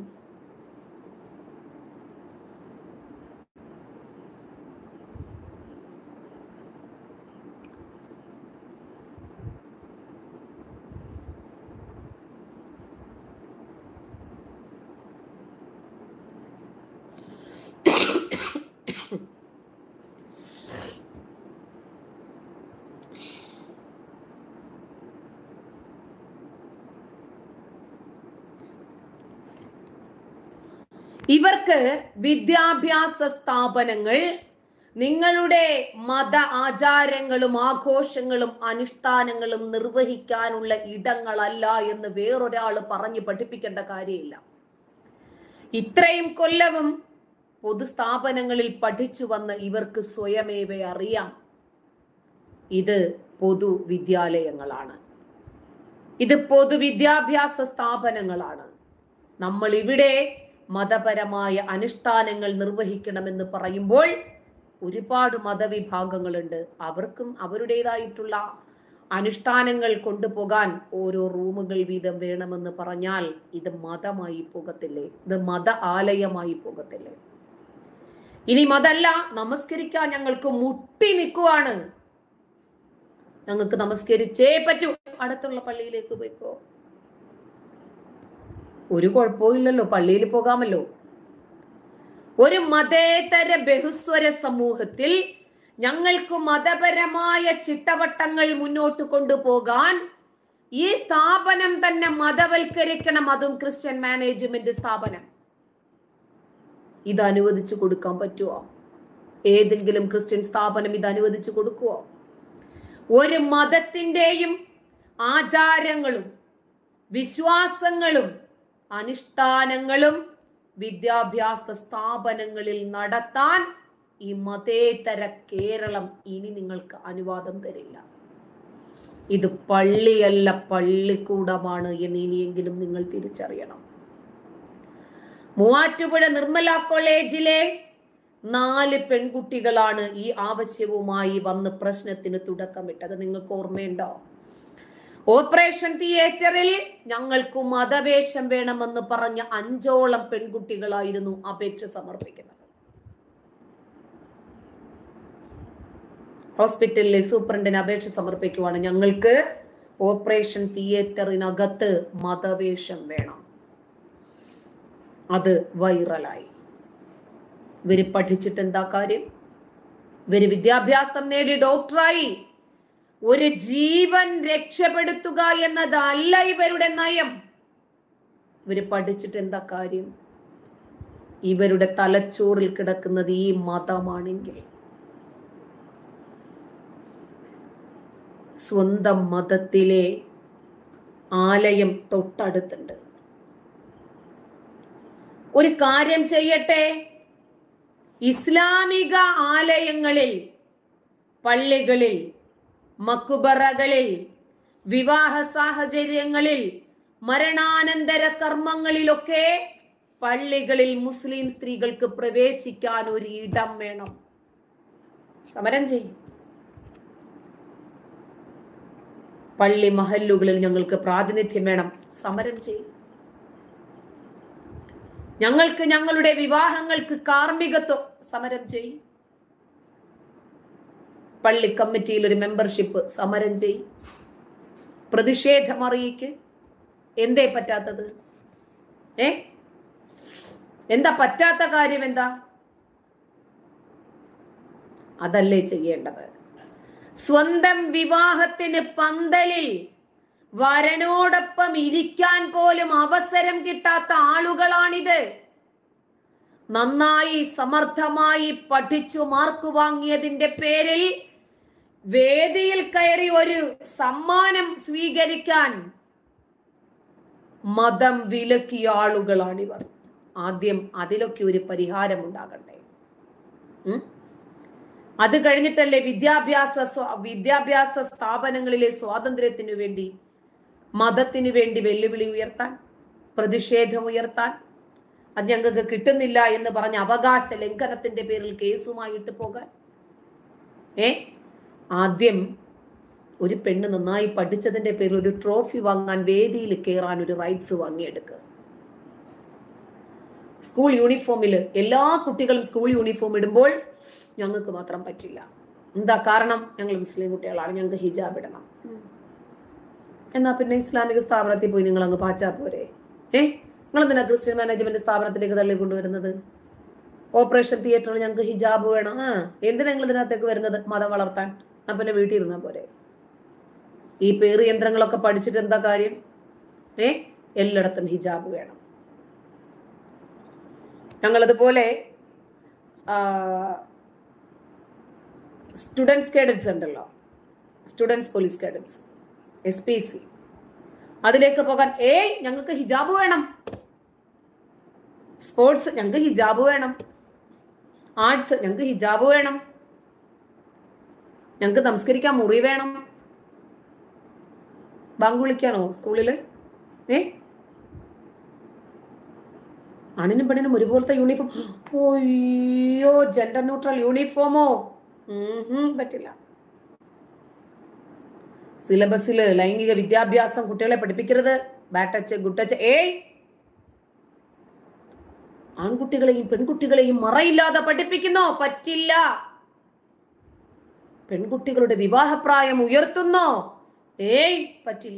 Speaker 1: ഇവർക്ക് വിദ്യാഭ്യാസ സ്ഥാപനങ്ങൾ നിങ്ങളുടെ മത ആചാരങ്ങളും ആഘോഷങ്ങളും അനുഷ്ഠാനങ്ങളും നിർവഹിക്കാനുള്ള ഇടങ്ങളല്ല എന്ന് വേറൊരാൾ പറഞ്ഞു പഠിപ്പിക്കേണ്ട കാര്യമില്ല ഇത്രയും കൊല്ലവും പൊതുസ്ഥാപനങ്ങളിൽ പഠിച്ചു വന്ന ഇവർക്ക് സ്വയമേവ അറിയാം ഇത് പൊതുവിദ്യാലയങ്ങളാണ് ഇത് പൊതുവിദ്യാഭ്യാസ സ്ഥാപനങ്ങളാണ് നമ്മൾ ഇവിടെ മതപരമായ അനുഷ്ഠാനങ്ങൾ നിർവഹിക്കണമെന്ന് പറയുമ്പോൾ ഒരുപാട് മതവിഭാഗങ്ങളുണ്ട് അവർക്കും അവരുടേതായിട്ടുള്ള അനുഷ്ഠാനങ്ങൾ കൊണ്ടുപോകാൻ ഓരോ റൂമുകൾ വീതം വേണമെന്ന് പറഞ്ഞാൽ ഇത് മതമായി പോകത്തില്ലേ ഇത് മത ആലയമായി പോകത്തില്ലേ ഇനി മതല്ല നമസ്കരിക്കാൻ ഞങ്ങൾക്ക് മുട്ടി നിൽക്കുവാണ് ഞങ്ങൾക്ക് നമസ്കരിച്ചേ പറ്റൂ അടുത്തുള്ള പള്ളിയിലേക്ക് പോയിക്കോ ഒരു കുഴപ്പവും ഇല്ലല്ലോ പള്ളിയിൽ പോകാമല്ലോ ഒരു മതേതര ബഹുസ്വര സമൂഹത്തിൽ ഞങ്ങൾക്ക് മതപരമായ ചിട്ടവട്ടങ്ങൾ മുന്നോട്ട് കൊണ്ടുപോകാൻ ഈ സ്ഥാപനം തന്നെ മതവൽക്കരിക്കണം അതും ക്രിസ്ത്യൻ മാനേജ്മെന്റ് സ്ഥാപനം ഇത് അനുവദിച്ചു കൊടുക്കാൻ പറ്റുമോ ഏതെങ്കിലും ക്രിസ്ത്യൻ സ്ഥാപനം ഇത് അനുവദിച്ചു കൊടുക്കുവോ ഒരു മതത്തിന്റെയും ആചാരങ്ങളും വിശ്വാസങ്ങളും അനുഷ്ഠാനങ്ങളും വിദ്യാഭ്യാസ സ്ഥാപനങ്ങളിൽ നടത്താൻ ഈ മതേതര കേരളം ഇനി നിങ്ങൾക്ക് അനുവാദം തരില്ല ഇത് പള്ളിയല്ല പള്ളിക്കൂടമാണ് എന്ന് ഇനിയെങ്കിലും നിങ്ങൾ തിരിച്ചറിയണം മൂവാറ്റുപുഴ നിർമ്മല കോളേജിലെ നാല് പെൺകുട്ടികളാണ് ഈ ആവശ്യവുമായി വന്ന് പ്രശ്നത്തിന് തുടക്കമിട്ടത് നിങ്ങൾക്ക് ഓർമ്മയുണ്ടോ ഓപ്പറേഷൻ തിയേറ്ററിൽ ഞങ്ങൾക്ക് മതവേഷം വേണമെന്ന് പറഞ്ഞ അഞ്ചോളം പെൺകുട്ടികളായിരുന്നു അപേക്ഷ സമർപ്പിക്കുന്നത് ഹോസ്പിറ്റലിലെ സൂപ്രണ്ടിന് അപേക്ഷ സമർപ്പിക്കുവാണ് ഞങ്ങൾക്ക് ഓപ്പറേഷൻ തിയേറ്ററിനകത്ത് മതവേഷം വേണം അത് വൈറലായി ഇവര് പഠിച്ചിട്ട് എന്താ കാര്യം ഇവര് വിദ്യാഭ്യാസം നേടി ഡോക്ടറായി ഒരു ജീവൻ രക്ഷപ്പെടുത്തുക എന്നതല്ല ഇവരുടെ നയം ഇവര് പഠിച്ചിട്ട് എന്താ കാര്യം ഇവരുടെ തലച്ചോറിൽ കിടക്കുന്നത് ഈ മതമാണെങ്കിൽ സ്വന്തം മതത്തിലെ ആലയം തൊട്ടടുത്തുണ്ട് ഒരു കാര്യം ചെയ്യട്ടെ ഇസ്ലാമിക ആലയങ്ങളിൽ പള്ളികളിൽ മക്കുബറകളിൽ വിവാഹ സാഹചര്യങ്ങളിൽ മരണാനന്തര കർമ്മങ്ങളിലൊക്കെ പള്ളികളിൽ മുസ്ലിം സ്ത്രീകൾക്ക് പ്രവേശിക്കാൻ ഒരു ഇടം വേണം സമരം ചെയ്യും പള്ളി മഹല്ലുകളിൽ ഞങ്ങൾക്ക് പ്രാതിനിധ്യം വേണം സമരം ചെയ്യും ഞങ്ങൾക്ക് ഞങ്ങളുടെ വിവാഹങ്ങൾക്ക് കാർമ്മികത്വം സമരം ചെയ്യും പള്ളി കമ്മിറ്റിയിൽ ഒരു മെമ്പർഷിപ്പ് സമരം ചെയ്യും പ്രതിഷേധം അറിയിക്ക് എന്തേ പറ്റാത്തത് ഏ എന്താ പറ്റാത്ത കാര്യം എന്താ അതല്ലേ ചെയ്യേണ്ടത് സ്വന്തം വിവാഹത്തിന് പന്തലിൽ വരനോടൊപ്പം ഇരിക്കാൻ പോലും അവസരം കിട്ടാത്ത ആളുകളാണിത് നന്നായി സമർത്ഥമായി പഠിച്ചു മാർക്ക് വാങ്ങിയതിന്റെ പേരിൽ വേദിയിൽ കയറി ഒരു സമ്മാനം സ്വീകരിക്കാൻ മതം വിലക്കിയ ആളുകളാണിവർ ആദ്യം അതിലൊക്കെ ഒരു പരിഹാരം ഉണ്ടാകണ്ടേ ഉം? അത് കഴിഞ്ഞിട്ടല്ലേ വിദ്യാഭ്യാസ സ്വാ- വിദ്യാഭ്യാസ സ്ഥാപനങ്ങളിലെ സ്വാതന്ത്ര്യത്തിനു വേണ്ടി മതത്തിനു വേണ്ടി വെല്ലുവിളി ഉയർത്താൻ പ്രതിഷേധം ഉയർത്താൻ അത് ഞങ്ങൾക്ക് കിട്ടുന്നില്ല എന്ന് പറഞ്ഞ അവകാശ ലംഘനത്തിന്റെ പേരിൽ കേസുമായിട്ട് പോകാൻ ഏ ആദ്യം ഒരു പെണ്ണ് നന്നായി പഠിച്ചതിന്റെ പേരിൽ ഒരു ട്രോഫി വാങ്ങാൻ വേദിയിൽ കയറാൻ ഒരു റൈറ്റ്സ് വാങ്ങിയെടുക്കുക സ്കൂൾ യൂണിഫോമിൽ എല്ലാ കുട്ടികളും സ്കൂൾ യൂണിഫോം ഇടുമ്പോൾ ഞങ്ങൾക്ക് മാത്രം പറ്റില്ല എന്താ കാരണം ഞങ്ങൾ മുസ്ലിം കുട്ടികളാണ് ഞങ്ങൾക്ക് ഹിജാബ് ഇടണം ഉം. എന്നാ പിന്നെ ഇസ്ലാമിക സ്ഥാപനത്തിൽ പോയി നിങ്ങൾ അങ്ങ് പാച്ചാ പോരെ ഏ നിങ്ങൾ എന്തിനാ ക്രിസ്ത്യൻ മാനേജ്മെന്റ് സ്ഥാപനത്തിലേക്ക് തള്ളി കൊണ്ടുവരുന്നത് ഓപ്പറേഷൻ തിയേറ്ററിൽ ഞങ്ങൾക്ക് ഹിജാബ് വേണം ആ എന്തിനാ നിങ്ങൾ ഇതിനകത്തേക്ക് വരുന്നത് മതം വളർത്താൻ ആ പിന്നെ വീട്ടിൽ ഇരുന്നാ പോരെ ഈ പേറ് യന്ത്രങ്ങളൊക്കെ പഠിച്ചിട്ട് എന്താ കാര്യം ഏ എല്ലായിടത്തും ഹിജാബ് വേണം ഞങ്ങളതുപോലെ സ്റ്റുഡൻസ് കേഡറ്റ്സ് ഉണ്ടല്ലോ students police cadets S P C അതിലേക്ക് പോകാൻ ഏയ് ഞങ്ങൾക്ക് ഹിജാബ് വേണം സ്പോർട്സ് ഞങ്ങൾക്ക് ഹിജാബ് വേണം ആർട്സ് ഞങ്ങൾക്ക് ഹിജാബ് വേണം ഞങ്ങൾക്ക് നമസ്കരിക്കാൻ മുറി വേണം ബാങ്ക് വിളിക്കാനോ സ്കൂളില് ഏ ആണിനും പെണ്ണിനും ഒരുപോലത്തെ യൂണിഫോം ഒയ്യോ ജെൻഡർ ന്യൂട്രൽ യൂണിഫോമോ ഉം ഹും, പറ്റില്ല സിലബസിൽ ലൈംഗിക വിദ്യാഭ്യാസം കുട്ടികളെ പഠിപ്പിക്കരുത് ബാഡ് ടച്ച് ഗുഡ് ടച്ച് ഏയ് ആൺകുട്ടികളെയും പെൺകുട്ടികളെയും മറയില്ലാതെ പഠിപ്പിക്കുന്നോ പറ്റില്ല പെൺകുട്ടികളുടെ വിവാഹപ്രായം ഉയർത്തുന്നോ ഏയ് പറ്റില്ല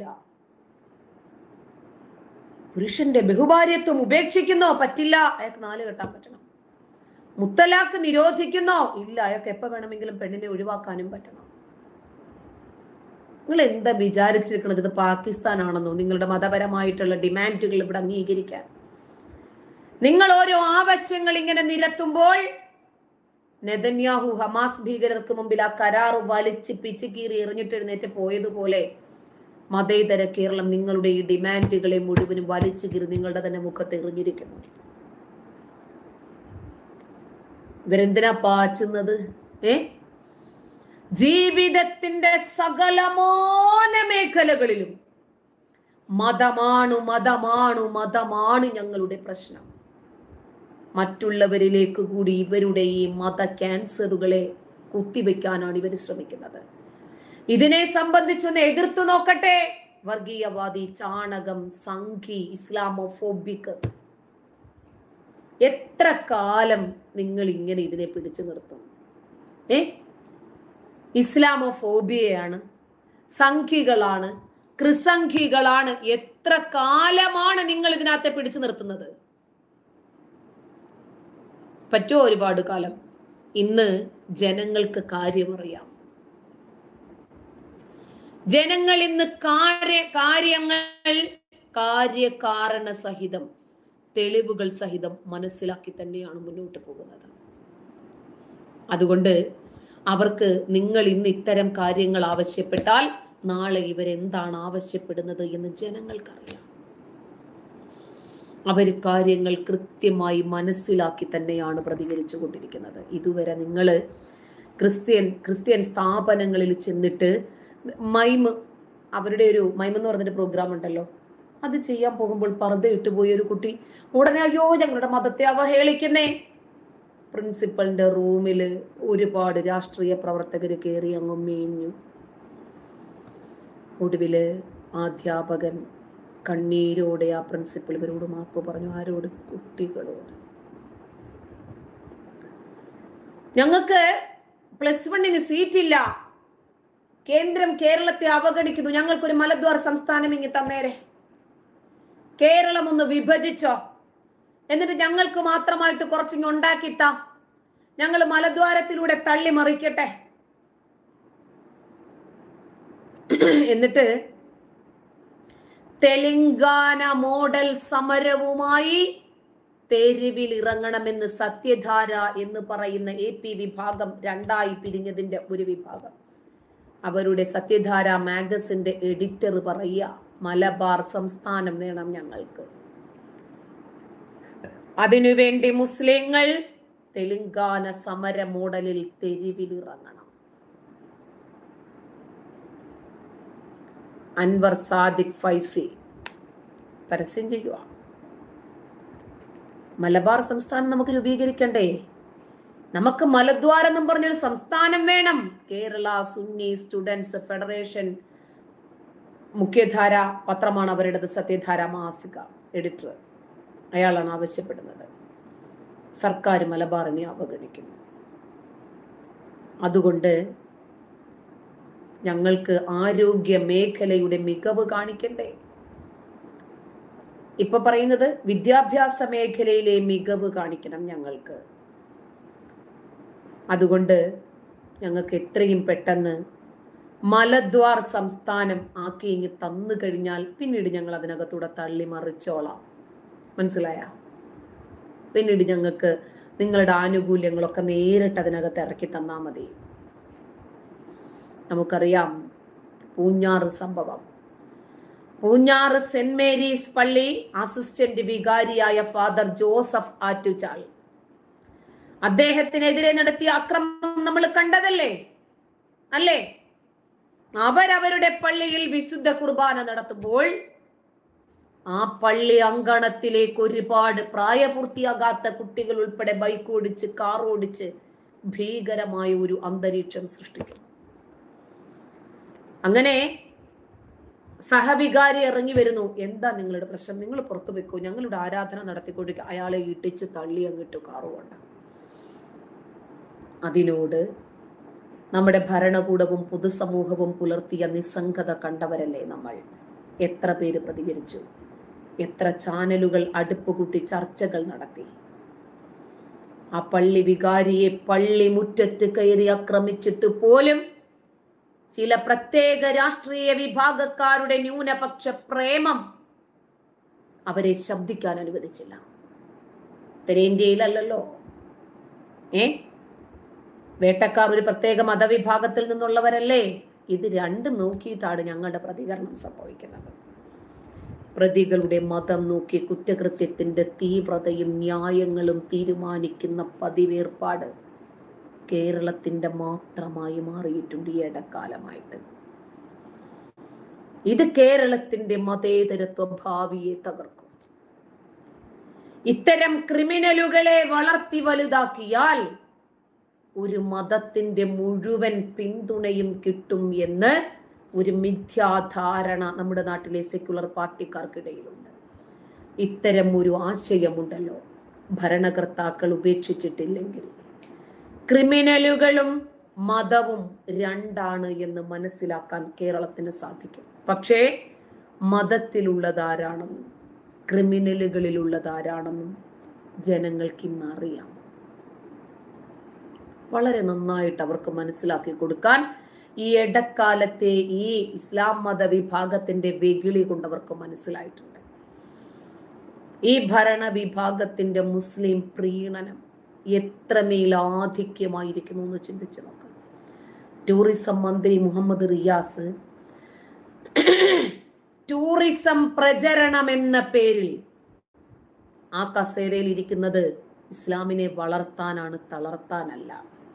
Speaker 1: പുരുഷന്റെ ബഹുഭാര്യത്വം ഉപേക്ഷിക്കുന്നോ പറ്റില്ല അയാൾക്ക് നാല് കെട്ടാൻ പറ്റണം മുത്തലാക്ക് നിരോധിക്കുന്നോ ഇല്ല അയാൾക്ക് എപ്പോ വേണമെങ്കിലും പെണ്ണിനെ ഒഴിവാക്കാനും പറ്റണം നിങ്ങൾ എന്താ വിചാരിച്ചിരിക്കുന്നത് ഇത് പാകിസ്ഥാനാണെന്നോ നിങ്ങളുടെ മതപരമായിട്ടുള്ള ഡിമാൻഡുകൾ ഇവിടെ അംഗീകരിക്കാൻ നിങ്ങൾ ഓരോ ആവശ്യങ്ങൾ ഇങ്ങനെ നിരത്തുമ്പോൾ നെതന്യാഹു ഹമാസ് ഭീകരർക്ക് മുമ്പിൽ ആ കരാർ വലിച്ച് പിച്ച് കീറി എറിഞ്ഞിട്ട് എഴുന്നേറ്റ് പോയതുപോലെ മതേതര കേരളം നിങ്ങളുടെ ഈ ഡിമാൻഡുകളെ മുഴുവനും വലിച്ചു കീറി നിങ്ങളുടെ തന്നെ മുഖത്ത് എറിഞ്ഞിരിക്കുന്നു ഇവരെന്തിനാ പാച്ചുന്നത് ഏ ജീവിതത്തിന്റെ സകലമാന മേഖലകളിലും മതമാണു മതമാണു മതമാണ് ഞങ്ങളുടെ പ്രശ്നം മറ്റുള്ളവരിലേക്ക് കൂടി ഇവരുടെ ഈ മത ക്യാൻസറുകളെ കുത്തിവെക്കാനാണ് ഇവർ ശ്രമിക്കുന്നത് ഇതിനെ സംബന്ധിച്ചൊന്ന് എതിർത്തു നോക്കട്ടെ വർഗീയവാദി ചാണകം സംഘി ഇസ്ലാമോഫോബിക് എത്ര കാലം നിങ്ങൾ ഇങ്ങനെ ഇതിനെ പിടിച്ചു നിർത്തും ഏ ഇസ്ലാമോഫോബിയയാണ് സംഖ്യകളാണ് ക്രിസംഖികളാണ് എത്ര കാലമാണ് നിങ്ങൾ ഇതിനകത്തെ പിടിച്ചു നിർത്തുന്നത് പറ്റുമോ ഒരുപാട് കാലം ഇന്ന് ജനങ്ങൾക്ക് കാര്യമറിയാം ജനങ്ങൾ ഇന്ന് കാര്യ കാര്യങ്ങൾ കാര്യകാരണ സഹിതം തെളിവുകൾ സഹിതം മനസ്സിലാക്കി തന്നെയാണ് മുന്നോട്ട് പോകുന്നത് അതുകൊണ്ട് അവർക്ക് നിങ്ങൾ ഇന്ന് ഇത്തരം കാര്യങ്ങൾ ആവശ്യപ്പെട്ടാൽ നാളെ ഇവരെന്താണ് ആവശ്യപ്പെടുന്നത് എന്ന് ജനങ്ങൾക്കറിയാം അവർ കാര്യങ്ങൾ കൃത്യമായി മനസ്സിലാക്കി തന്നെയാണ് പ്രതികരിച്ചു കൊണ്ടിരിക്കുന്നത് ഇതുവരെ നിങ്ങൾ ക്രിസ്ത്യൻ ക്രിസ്ത്യൻ സ്ഥാപനങ്ങളിൽ ചെന്നിട്ട് മൈമ് അവരുടെ ഒരു മൈം എന്ന് പറഞ്ഞൊരു പ്രോഗ്രാം ഉണ്ടല്ലോ അത് ചെയ്യാൻ പോകുമ്പോൾ പർദ്ദ ഇട്ടുപോയി ഒരു കുട്ടി ഉടനെ അയ്യോ ഞങ്ങളുടെ മതത്തെ അവഹേളിക്കുന്നേ പ്രിൻസിപ്പലിന്റെ റൂമിൽ ഒരുപാട് രാഷ്ട്രീയ പ്രവർത്തകർ കയറി അങ്ങ് മേഞ്ഞു ഒടുവില് അധ്യാപകൻ കണ്ണീരോടെ ആ പ്രിൻസിപ്പൽ ഇവരോട് മാപ്പ് പറഞ്ഞു ആരോട് കുട്ടികളോട് ഞങ്ങൾക്ക് പ്ലസ് വണ്ണിന് സീറ്റ് ഇല്ല കേന്ദ്രം കേരളത്തെ അവഗണിക്കുന്നു ഞങ്ങൾക്കൊരു മലദ്വാർ സംസ്ഥാനം ഇങ്ങി തന്നേരെ കേരളം ഒന്ന് വിഭജിച്ചോ എന്നിട്ട് ഞങ്ങൾക്ക് മാത്രമായിട്ട് കുറച്ചിങ്ങ് ഉണ്ടാക്കിത്താ ഞങ്ങൾ മലദ്വാരത്തിലൂടെ തള്ളി മറിക്കട്ടെ എന്നിട്ട് തെലങ്കാന മോഡൽ സമരവുമായി തെരുവിൽ ഇറങ്ങണമെന്ന് സത്യധാര എന്ന് പറയുന്ന എ പി വിഭാഗം രണ്ടായി പിരിഞ്ഞതിന്റെ ഒരു വിഭാഗം അവരുടെ സത്യധാര മാഗസിന്റെ എഡിറ്റർ പറയുക മലബാർ സംസ്ഥാനം വേണം ഞങ്ങൾക്ക് അതിനുവേണ്ടി മുസ്ലിങ്ങൾ തെലുങ്കാന സമര മോഡലിൽ തെരുവിലിറങ്ങണം അൻവർ സാദിഖ് ഫൈസി പരസ്യം ചെയ്യുക മലബാർ സംസ്ഥാനം നമുക്ക് രൂപീകരിക്കണ്ടേ നമുക്ക് മലദ്വാരം എന്നും പറഞ്ഞൊരു സംസ്ഥാനം വേണം കേരള സുന്നി സ്റ്റുഡൻസ് ഫെഡറേഷൻ മുഖ്യധാര പത്രമാണ് അവരുടേത് സത്യധാര മാസിക എഡിറ്റർ അയാളാണ് ആവശ്യപ്പെടുന്നത് സർക്കാർ മലബാറിനെ അവഗണിക്കുന്നു അതുകൊണ്ട് ഞങ്ങൾക്ക് ആരോഗ്യ മേഖലയുടെ മികവ് കാണിക്കണ്ടേ ഇപ്പൊ പറയുന്നത് വിദ്യാഭ്യാസ മേഖലയിലെ മികവ് കാണിക്കണം ഞങ്ങൾക്ക് അതുകൊണ്ട് ഞങ്ങൾക്ക് എത്രയും പെട്ടെന്ന് മലദ്വാർ സംസ്ഥാനം ആക്കി ഇങ്ങ് തന്നു കഴിഞ്ഞാൽ പിന്നീട് ഞങ്ങൾ അതിനകത്തൂടെ തള്ളി മറിച്ചോളാം മനസ്സിലായ പിന്നീട് ഞങ്ങൾക്ക് നിങ്ങളുടെ ആനുകൂല്യങ്ങളൊക്കെ നേരിട്ട് അതിനകത്ത് ഇറക്കി തന്നാൽ മതി നമുക്കറിയാം പൂഞ്ഞാറ് സംഭവം പൂഞ്ഞാറ് സെന്റ് മേരീസ് പള്ളി അസിസ്റ്റന്റ് വികാരിയായ ഫാദർ ജോസഫ് ആറ്റുചാൾ അദ്ദേഹത്തിനെതിരെ നടത്തിയ അക്രമം നമ്മൾ കണ്ടതല്ലേ അല്ലേ അവരവരുടെ പള്ളിയിൽ വിശുദ്ധ കുർബാന നടത്തുമ്പോൾ ആ പള്ളി അങ്കണത്തിലേക്ക് ഒരുപാട് പ്രായപൂർത്തിയാകാത്ത കുട്ടികൾ ഉൾപ്പെടെ ബൈക്ക് ഓടിച്ച് കാർ ഓടിച്ച് ഭീകരമായ ഒരു അന്തരീക്ഷം സൃഷ്ടിക്കും അങ്ങനെ സഹവികാരി ഇറങ്ങി വരുന്നു എന്താ നിങ്ങളുടെ പ്രശ്നം നിങ്ങൾ പുറത്തു വെക്കൂ ഞങ്ങളുടെ ആരാധന നടത്തിക്കൊണ്ടിരിക്കുക അയാളെ ഇട്ടിച്ച് തള്ളി അങ്ങിട്ടു കാറുകൊണ്ട് അതിനോട് നമ്മുടെ ഭരണകൂടവും പൊതുസമൂഹവും പുലർത്തിയ നിസ്സംഗത കണ്ടവരല്ലേ നമ്മൾ എത്ര പേര് പ്രതികരിച്ചു എത്ര ചാനലുകൾ അടുപ്പുകൂട്ടി ചർച്ചകൾ നടത്തി ആ പള്ളി വികാരിയെ പള്ളി മുറ്റത്ത് കയറി ആക്രമിച്ചിട്ട് പോലും ചില പ്രത്യേക രാഷ്ട്രീയ വിഭാഗക്കാരുടെ ന്യൂനപക്ഷ പ്രേമം അവരെ ശബ്ദിക്കാൻ അനുവദിച്ചില്ല ഉത്തരേന്ത്യയിലല്ലല്ലോ ഏ വേട്ടക്കാർ ഒരു പ്രത്യേക മതവിഭാഗത്തിൽ നിന്നുള്ളവരല്ലേ ഇത് രണ്ടും നോക്കിയിട്ടാണ് ഞങ്ങളുടെ പ്രതികരണം സംഭവിക്കുന്നത് പ്രതികളുടെ മതം നോക്കി കുറ്റകൃത്യത്തിന്റെ തീവ്രതയും ന്യായങ്ങളും തീരുമാനിക്കുന്ന പതിവേർപ്പാട് കേരളത്തിന്റെ മാത്രമായി മാറിയിട്ടുണ്ട് ഈ ഇടക്കാലമായിട്ട് ഇത് കേരളത്തിന്റെ മതേതരത്വ ഭാവിയെ തകർക്കും ഇത്തരം ക്രിമിനലുകളെ വളർത്തി വലുതാക്കിയാൽ ഒരു മതത്തിന്റെ മുഴുവൻ പിന്തുണയും കിട്ടും എന്ന് ഒരു മിഥ്യാധാരണ നമ്മുടെ നാട്ടിലെ സെക്യുലർ പാർട്ടിക്കാർക്കിടയിലുണ്ട് ഇത്തരം ഒരു ആശയമുണ്ടല്ലോ ഭരണകർത്താക്കൾ ഉപേക്ഷിച്ചിട്ടില്ലെങ്കിൽ ക്രിമിനലുകളും മതവും രണ്ടാണ് എന്ന് മനസ്സിലാക്കാൻ കേരളത്തിന് സാധിക്കും പക്ഷേ മതത്തിലുള്ളതാരാണെന്നും ക്രിമിനലുകളിലുള്ളതാരാണെന്നും ജനങ്ങൾക്ക് ഇന്ന് അറിയാം വളരെ നന്നായിട്ട് അവർക്ക് മനസ്സിലാക്കി കൊടുക്കാൻ ഈ ഇടക്കാലത്തെ ഈ ഇസ്ലാം മത വിഭാഗത്തിന്റെ വെകിളി കൊണ്ട് അവർക്ക് മനസ്സിലായിട്ടുണ്ട് ഈ ഭരണ വിഭാഗത്തിന്റെ മുസ്ലിം പ്രീണനം എത്രമേൽ ആധിക്യമായിരിക്കുന്നു എന്ന് ചിന്തിച്ചു നോക്കാം ടൂറിസം മന്ത്രി മുഹമ്മദ് റിയാസ് ടൂറിസം പ്രചരണം എന്ന പേരിൽ ആ കസേരയിൽ ഇരിക്കുന്നത് ഇസ്ലാമിനെ വളർത്താനാണ് തളർത്താനല്ല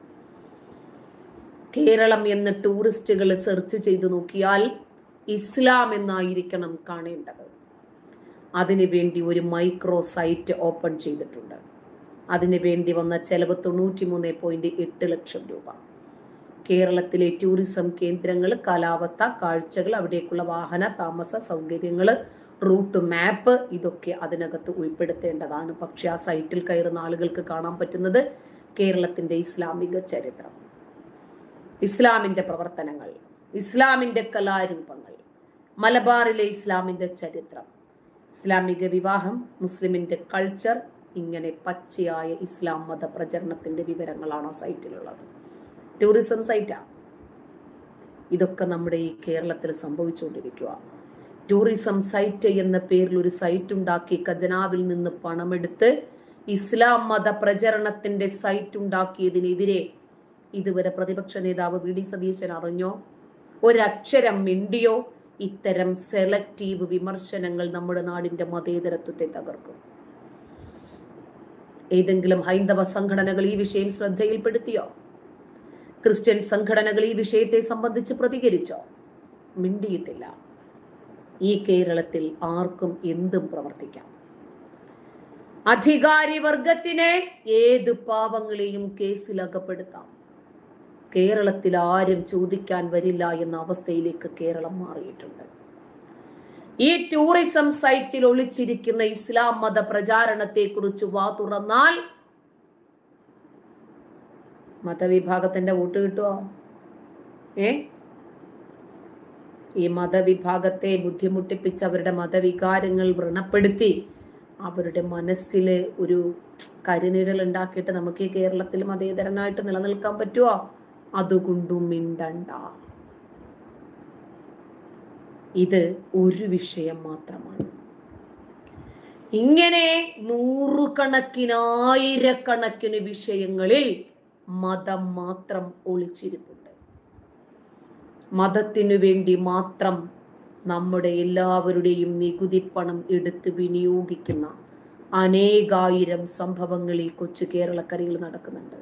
Speaker 1: കേരളം എന്ന് ടൂറിസ്റ്റുകൾ സെർച്ച് ചെയ്ത് നോക്കിയാൽ ഇസ്ലാം എന്നായിരിക്കണം കാണേണ്ടത് അതിനു വേണ്ടി ഒരു മൈക്രോ സൈറ്റ് ഓപ്പൺ ചെയ്തിട്ടുണ്ട് അതിനു വേണ്ടി വന്ന ചെലവ് തൊണ്ണൂറ്റി മൂന്ന് പോയിന്റ് എട്ട് ലക്ഷം രൂപ കേരളത്തിലെ ടൂറിസം കേന്ദ്രങ്ങൾ കാലാവസ്ഥ കാഴ്ചകൾ അവിടേക്കുള്ള വാഹന താമസ സൗകര്യങ്ങൾ റൂട്ട് മാപ്പ് ഇതൊക്കെ അതിനകത്ത് ഉൾപ്പെടുത്തേണ്ടതാണ് പക്ഷെ ആ സൈറ്റിൽ കയറുന്ന ആളുകൾക്ക് കാണാൻ പറ്റുന്നത് കേരളത്തിന്റെ ഇസ്ലാമിക ചരിത്രം ഇസ്ലാമിന്റെ പ്രവർത്തനങ്ങൾ ഇസ്ലാമിന്റെ കലാരൂപങ്ങൾ മലബാറിലെ ഇസ്ലാമിന്റെ ചരിത്രം ഇസ്ലാമിക വിവാഹം മുസ്ലിമിന്റെ കൾച്ചർ ഇങ്ങനെ പച്ചയായ ഇസ്ലാം മത പ്രചരണത്തിന്റെ വിവരങ്ങളാണ് ആ സൈറ്റിലുള്ളത് ടൂറിസം സൈറ്റാ ഇതൊക്കെ നമ്മുടെ ഈ കേരളത്തിൽ സംഭവിച്ചുകൊണ്ടിരിക്കുക ടൂറിസം സൈറ്റ് എന്ന പേരിൽ ഒരു സൈറ്റ് ഉണ്ടാക്കി ഖജനാവിൽ നിന്ന് പണമെടുത്ത് ഇസ്ലാം മത പ്രചരണത്തിന്റെ സൈറ്റ് ഉണ്ടാക്കിയതിനെതിരെ ഇതുവരെ പ്രതിപക്ഷ നേതാവ് വി ഡി സതീശൻ അറിഞ്ഞോ ഒരക്ഷരം മിണ്ടിയോ ഇത്തരം സെലക്റ്റീവ് വിമർശനങ്ങൾ നമ്മുടെ നാടിന്റെ മതേതരത്വത്തെ തകർക്കും ഏതെങ്കിലും ഹൈന്ദവ സംഘടനകൾ ഈ വിഷയം ശ്രദ്ധയിൽപ്പെടുത്തിയോ ക്രിസ്ത്യൻ സംഘടനകൾ ഈ വിഷയത്തെ സംബന്ധിച്ച് പ്രതികരിച്ചോ മിണ്ടിയിട്ടില്ല ഈ കേരളത്തിൽ ആർക്കും എന്തും പ്രവർത്തിക്കാം അധികാരി വർഗത്തിനെ ഏത് പാവങ്ങളെയും കേസിൽ അകപ്പെടുത്താം കേരളത്തിൽ ആരും ചോദിക്കാൻ വരില്ല എന്ന അവസ്ഥയിലേക്ക് കേരളം മാറിയിട്ടുണ്ട് ഈ ടൂറിസം സൈറ്റിൽ ഒളിച്ചിരിക്കുന്ന ഇസ്ലാം മത പ്രചാരണത്തെ കുറിച്ച് വാ തുറന്നാൽ മതവിഭാഗത്തിന്റെ വോട്ട് കിട്ടുമോ ഏ ഈ മതവിഭാഗത്തെ ബുദ്ധിമുട്ടിപ്പിച്ച് അവരുടെ മതവികാരങ്ങൾ വ്രണപ്പെടുത്തി അവരുടെ മനസ്സിൽ ഒരു കരിനിഴൽ ഉണ്ടാക്കിയിട്ട് നമുക്ക് ഈ കേരളത്തിൽ മതേതരനായിട്ട് നിലനിൽക്കാൻ പറ്റുമോ അതുകൊണ്ടും മിണ്ടണ്ട ഇത് ഒരു വിഷയം മാത്രമാണ് ഇങ്ങനെ നൂറുകണക്കിന് ആയിരക്കണക്കിന് വിഷയങ്ങളിൽ മതം മാത്രം ഒളിച്ചിരിപ്പുണ്ട് മതത്തിനു വേണ്ടി മാത്രം നമ്മുടെ എല്ലാവരുടെയും നികുതി പണം എടുത്ത് വിനിയോഗിക്കുന്ന അനേകായിരം സംഭവങ്ങൾ ഈ കൊച്ചു കേരളക്കരയിൽ നടക്കുന്നുണ്ട്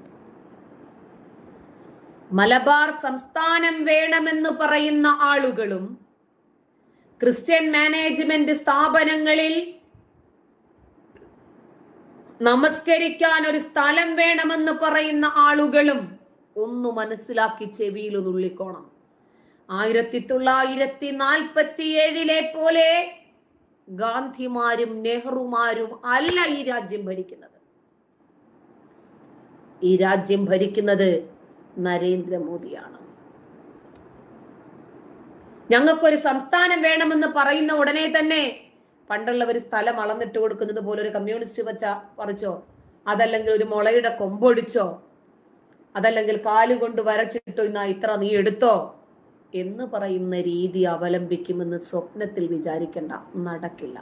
Speaker 1: മലബാർ സംസ്ഥാനം വേണമെന്ന് പറയുന്ന ആളുകളും ക്രിസ്ത്യൻ മാനേജ്മെന്റ് സ്ഥാപനങ്ങളിൽ നമസ്കരിക്കാൻ ഒരു സ്ഥലം വേണമെന്ന് പറയുന്ന ആളുകളും ഒന്ന് മനസ്സിലാക്കി ചെവിയിൽ നുള്ളിക്കോണം ആയിരത്തി തൊള്ളായിരത്തി നാൽപ്പത്തി ഏഴിലെ പോലെ ഗാന്ധിമാരും നെഹ്റുമാരും അല്ല ഈ രാജ്യം ഭരിക്കുന്നത് ഈ രാജ്യം ഭരിക്കുന്നത് നരേന്ദ്രമോദിയാണ് ഞങ്ങൾക്കൊരു സംസ്ഥാനം വേണമെന്ന് പറയുന്ന ഉടനെ തന്നെ പണ്ടുള്ളവർ സ്ഥലം അളന്നിട്ട് കൊടുക്കുന്നത് പോലെ ഒരു കമ്മ്യൂണിസ്റ്റ് വച്ച പറിച്ചോ അതല്ലെങ്കിൽ ഒരു മുളയുടെ കൊമ്പൊടിച്ചോ അതല്ലെങ്കിൽ കാലുകൊണ്ട് വരച്ചിട്ടോ ഇന്നാ ഇത്ര നീ എടുത്തോ എന്ന് പറയുന്ന രീതി അവലംബിക്കുമെന്ന് സ്വപ്നത്തിൽ വിചാരിക്കേണ്ട നടക്കില്ല